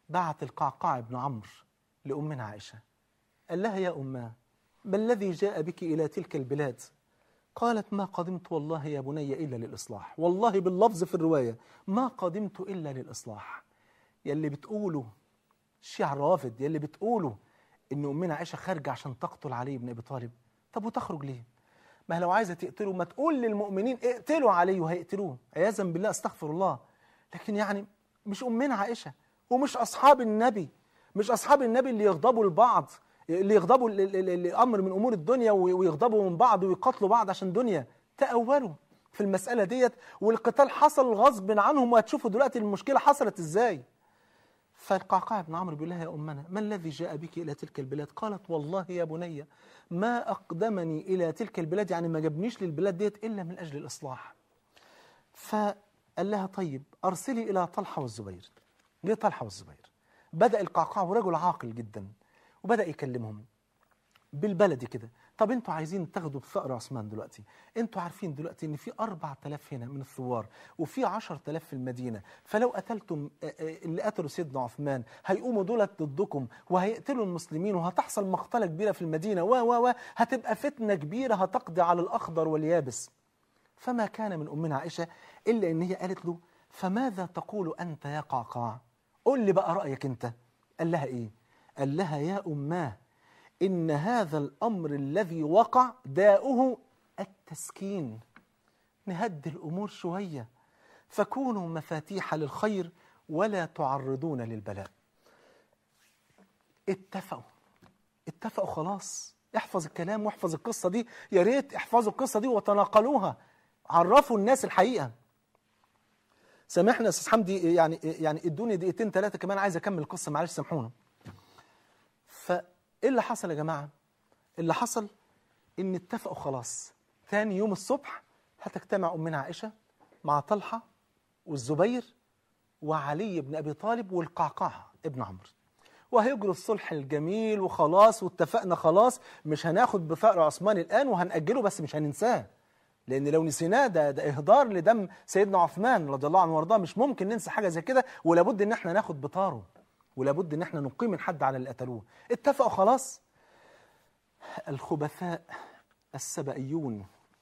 بعت القعقاع بن عمرو لأمنا عائشة قال لها يا أماه ما الذي جاء بك إلى تلك البلاد قالت ما قدمت والله يا بني إلا للإصلاح والله باللفظ في الرواية ما قدمت إلا للإصلاح يلي بتقوله الشيعة الروافد يلي بتقوله إن أمنا عائشة خارجة عشان تقتل علي بن أبي طالب طب وتخرج ليه ما هي لو عايزة تقتله ما تقول للمؤمنين اقتلوا علي وهيقتلوه عياذا بالله استغفر الله لكن يعني مش أمنا عائشة ومش أصحاب النبي مش أصحاب النبي اللي يغضبوا لبعض اللي يغضبوا ل- ل- ل- لأمر من أمور الدنيا وي- ويغضبوا من بعض ويقاتلوا بعض عشان دنيا تأولوا في المسألة ديت والقتال حصل غصب عنهم وهتشوفوا دلوقتي المشكلة حصلت ازاي فالقعقاع بن عمرو بيقول لها يا أمنا ما الذي جاء بك إلى تلك البلاد قالت والله يا بني ما أقدمني إلى تلك البلاد يعني ما جابنيش للبلاد ديت إلا من أجل الإصلاح فقال لها طيب أرسلي إلى طلحة والزبير ليه طلحة والزبير بدأ القعقاع ورجل عاقل جدا وبدأ يكلمهم بالبلدي كده طب انتوا عايزين تاخدوا بثأر عثمان دلوقتي انتوا عارفين دلوقتي ان في 4000 هنا من الثوار وفي 10000 في المدينة فلو قتلتم آه، آه، اللي قتلوا سيدنا عثمان هيقوموا دولت ضدكم وهيقتلوا المسلمين وهتحصل مقتلة كبيرة في المدينة و و و هتبقى فتنة كبيرة هتقضي على الأخضر واليابس فما كان من أمنا عائشة إلا إن هي قالت له فماذا تقول أنت يا قعقاع قل لي بقى رأيك أنت قال لها إيه قال لها يا أماه إن هذا الأمر الذي وقع داؤه التسكين نهدي الأمور شوية فكونوا مفاتيح للخير ولا تعرضون للبلاء اتفقوا اتفقوا خلاص احفظ الكلام واحفظ القصة دي يا ريت احفظوا القصة دي وتناقلوها عرفوا الناس الحقيقة سامحنا يا استاذ حمدي يعني يعني ادوني دقيقتين ثلاثة كمان عايز اكمل القصة معلش سامحونا فايه اللي حصل يا جماعة اللي حصل ان اتفقوا خلاص ثاني يوم الصبح هتجتمع امنا عائشة مع طلحة والزبير وعلي بن ابي طالب والقعقاع ابن عمرو وهيجروا الصلح الجميل وخلاص واتفقنا خلاص مش هناخد بثأر عثمان الآن وهنأجله بس مش هننساه لأن لو نسيناه ده ده إهدار لدم سيدنا عثمان رضي الله عنه وارضاه مش ممكن ننسى حاجة زي كده ولابد إن احنا ناخد بطاره ولابد إن احنا نقيم الحد على اللي قتلوه اتفقوا خلاص الخبثاء السبئيون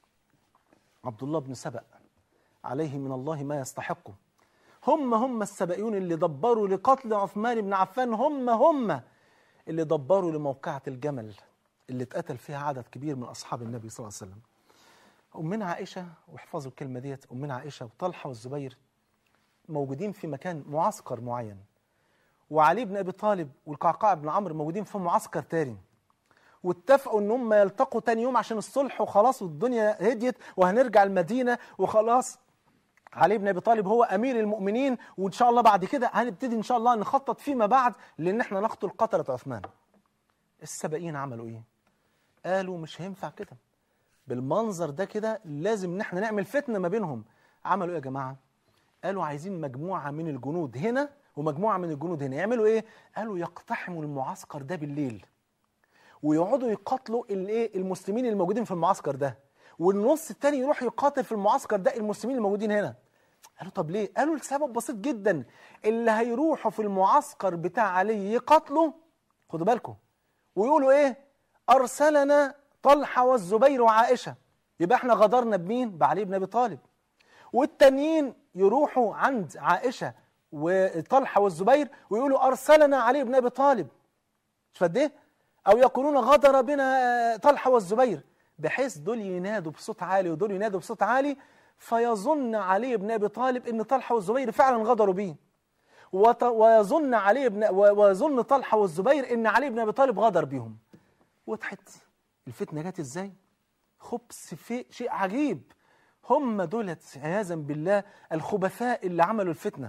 عبد الله بن سبأ عليه من الله ما يستحقه هم هم السبائيون اللي دبروا لقتل عثمان بن عفان هم هم اللي دبروا لموقعة الجمل اللي اتقتل فيها عدد كبير من أصحاب النبي صلى الله عليه وسلم أمنا عائشة واحفظوا الكلمة ديت أمنا عائشة وطلحة والزبير موجودين في مكان معسكر معين وعلي بن أبي طالب والقعقاع بن عمرو موجودين في معسكر تاني واتفقوا ان هم يلتقوا تاني يوم عشان الصلح وخلاص والدنيا هديت وهنرجع المدينة وخلاص علي بن ابي طالب هو امير المؤمنين وان شاء الله بعد كده هنبتدي ان شاء الله نخطط فيما بعد لان احنا نقتل قتله عثمان السبائيين عملوا ايه قالوا مش هينفع كده بالمنظر ده كده لازم ان احنا نعمل فتنه ما بينهم عملوا ايه يا جماعه قالوا عايزين مجموعه من الجنود هنا ومجموعه من الجنود هنا يعملوا ايه قالوا يقتحموا المعسكر ده بالليل ويقعدوا يقاتلوا الايه المسلمين الموجودين في المعسكر ده والنص التاني يروح يقاتل في المعسكر ده المسلمين الموجودين هنا قالوا طب ليه قالوا السبب بسيط جدا اللي هيروحوا في المعسكر بتاع علي يقاتلوا خدوا بالكم ويقولوا ايه ارسلنا طلحه والزبير وعائشه يبقى احنا غدرنا بمين بعلي بن ابي طالب والتانيين يروحوا عند عائشه وطلحه والزبير ويقولوا ارسلنا علي بن ابي طالب مش فاهم ايه او يقولون غدر بنا طلحه والزبير بحيث دول ينادوا بصوت عالي ودول ينادوا بصوت عالي فيظن علي بن ابي طالب ان طلحه والزبير فعلا غدروا بيه وط- ويظن علي بن و- ويظن طلحه والزبير ان علي بن ابي طالب غدر بيهم وضحت الفتنه جت ازاي خبث في شيء عجيب هم دولت عياذا بالله الخبثاء اللي عملوا الفتنه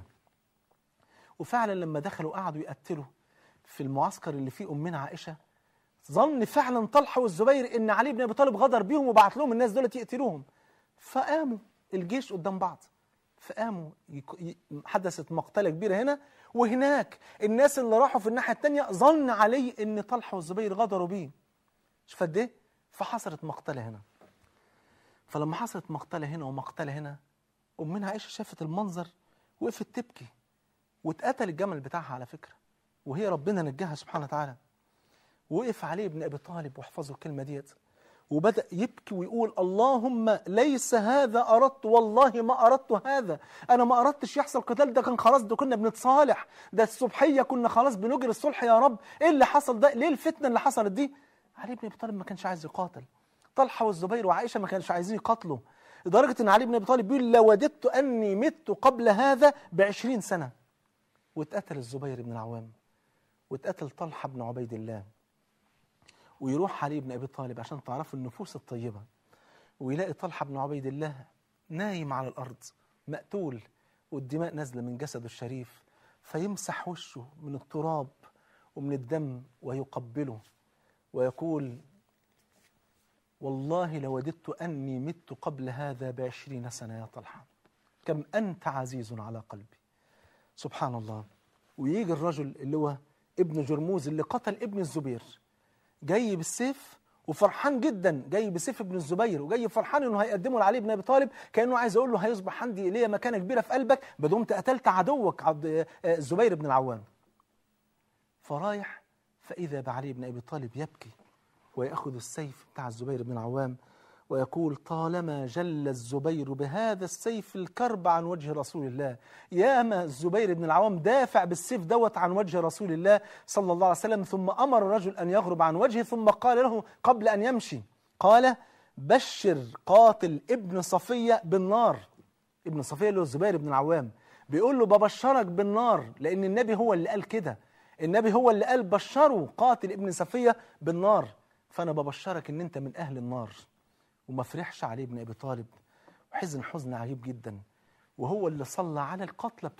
وفعلا لما دخلوا قعدوا يقتلوا في المعسكر اللي فيه امنا عائشه ظن فعلا طلحه والزبير ان علي بن ابي طالب غدر بيهم وبعت لهم الناس دولت يقتلوهم فقاموا الجيش قدام بعض فقاموا يك- ي- حدثت مقتله كبيره هنا وهناك الناس اللي راحوا في الناحيه الثانيه ظن علي ان طلحه والزبير غدروا بيه شوف قد ايه فحصلت مقتله هنا فلما حصلت مقتله هنا ومقتله هنا امنا عائشه شافت المنظر وقفت تبكي واتقتل الجمل بتاعها على فكره وهي ربنا نجاها سبحانه وتعالى وقف عليه ابن ابي طالب واحفظوا الكلمه ديت وبدا يبكي ويقول اللهم ليس هذا اردت والله ما اردت هذا انا ما اردتش يحصل قتال ده كان خلاص ده كنا بنتصالح ده الصبحيه كنا خلاص بنجري الصلح يا رب ايه اللي حصل ده ليه الفتنه اللي حصلت دي علي بن ابي طالب ما كانش عايز يقاتل طلحه والزبير وعائشه ما كانش عايزين يقاتلوا لدرجه ان علي بن ابي طالب بيقول لوددت اني مت قبل هذا بعشرين سنه واتقتل الزبير بن العوام واتقتل طلحه بن عبيد الله ويروح علي بن ابي طالب عشان تعرفوا النفوس الطيبه ويلاقي طلحه بن عبيد الله نايم على الارض مقتول والدماء نازله من جسده الشريف فيمسح وشه من التراب ومن الدم ويقبله ويقول والله لوددت اني مت قبل هذا بعشرين سنه يا طلحه كم انت عزيز على قلبي سبحان الله ويجي الرجل اللي هو ابن جرموز اللي قتل ابن الزبير جاي بالسيف وفرحان جدا جاي بسيف ابن الزبير وجاي فرحان انه هيقدمه لعلي بن ابي طالب كانه عايز يقول له هيصبح عندي ليا مكانه كبيره في قلبك بدمت قتلت عدوك عبد الزبير بن العوام فرايح فاذا بعلي بن ابي طالب يبكي وياخذ السيف بتاع الزبير بن العوام ويقول طالما جل الزبير بهذا السيف الكرب عن وجه رسول الله ياما الزبير بن العوام دافع بالسيف دوت عن وجه رسول الله صلى الله عليه وسلم ثم أمر الرجل أن يغرب عن وجهه ثم قال له قبل أن يمشي قال بشر قاتل ابن صفية بالنار ابن صفية اللي هو الزبير بن العوام بيقول له ببشرك بالنار لأن النبي هو اللي قال كده النبي هو اللي قال بشروا قاتل ابن صفية بالنار فأنا ببشرك إن أنت من أهل النار وما فرحش عليه ابن ابي طالب وحزن حزن عجيب جدا وهو اللي صلى على القتلى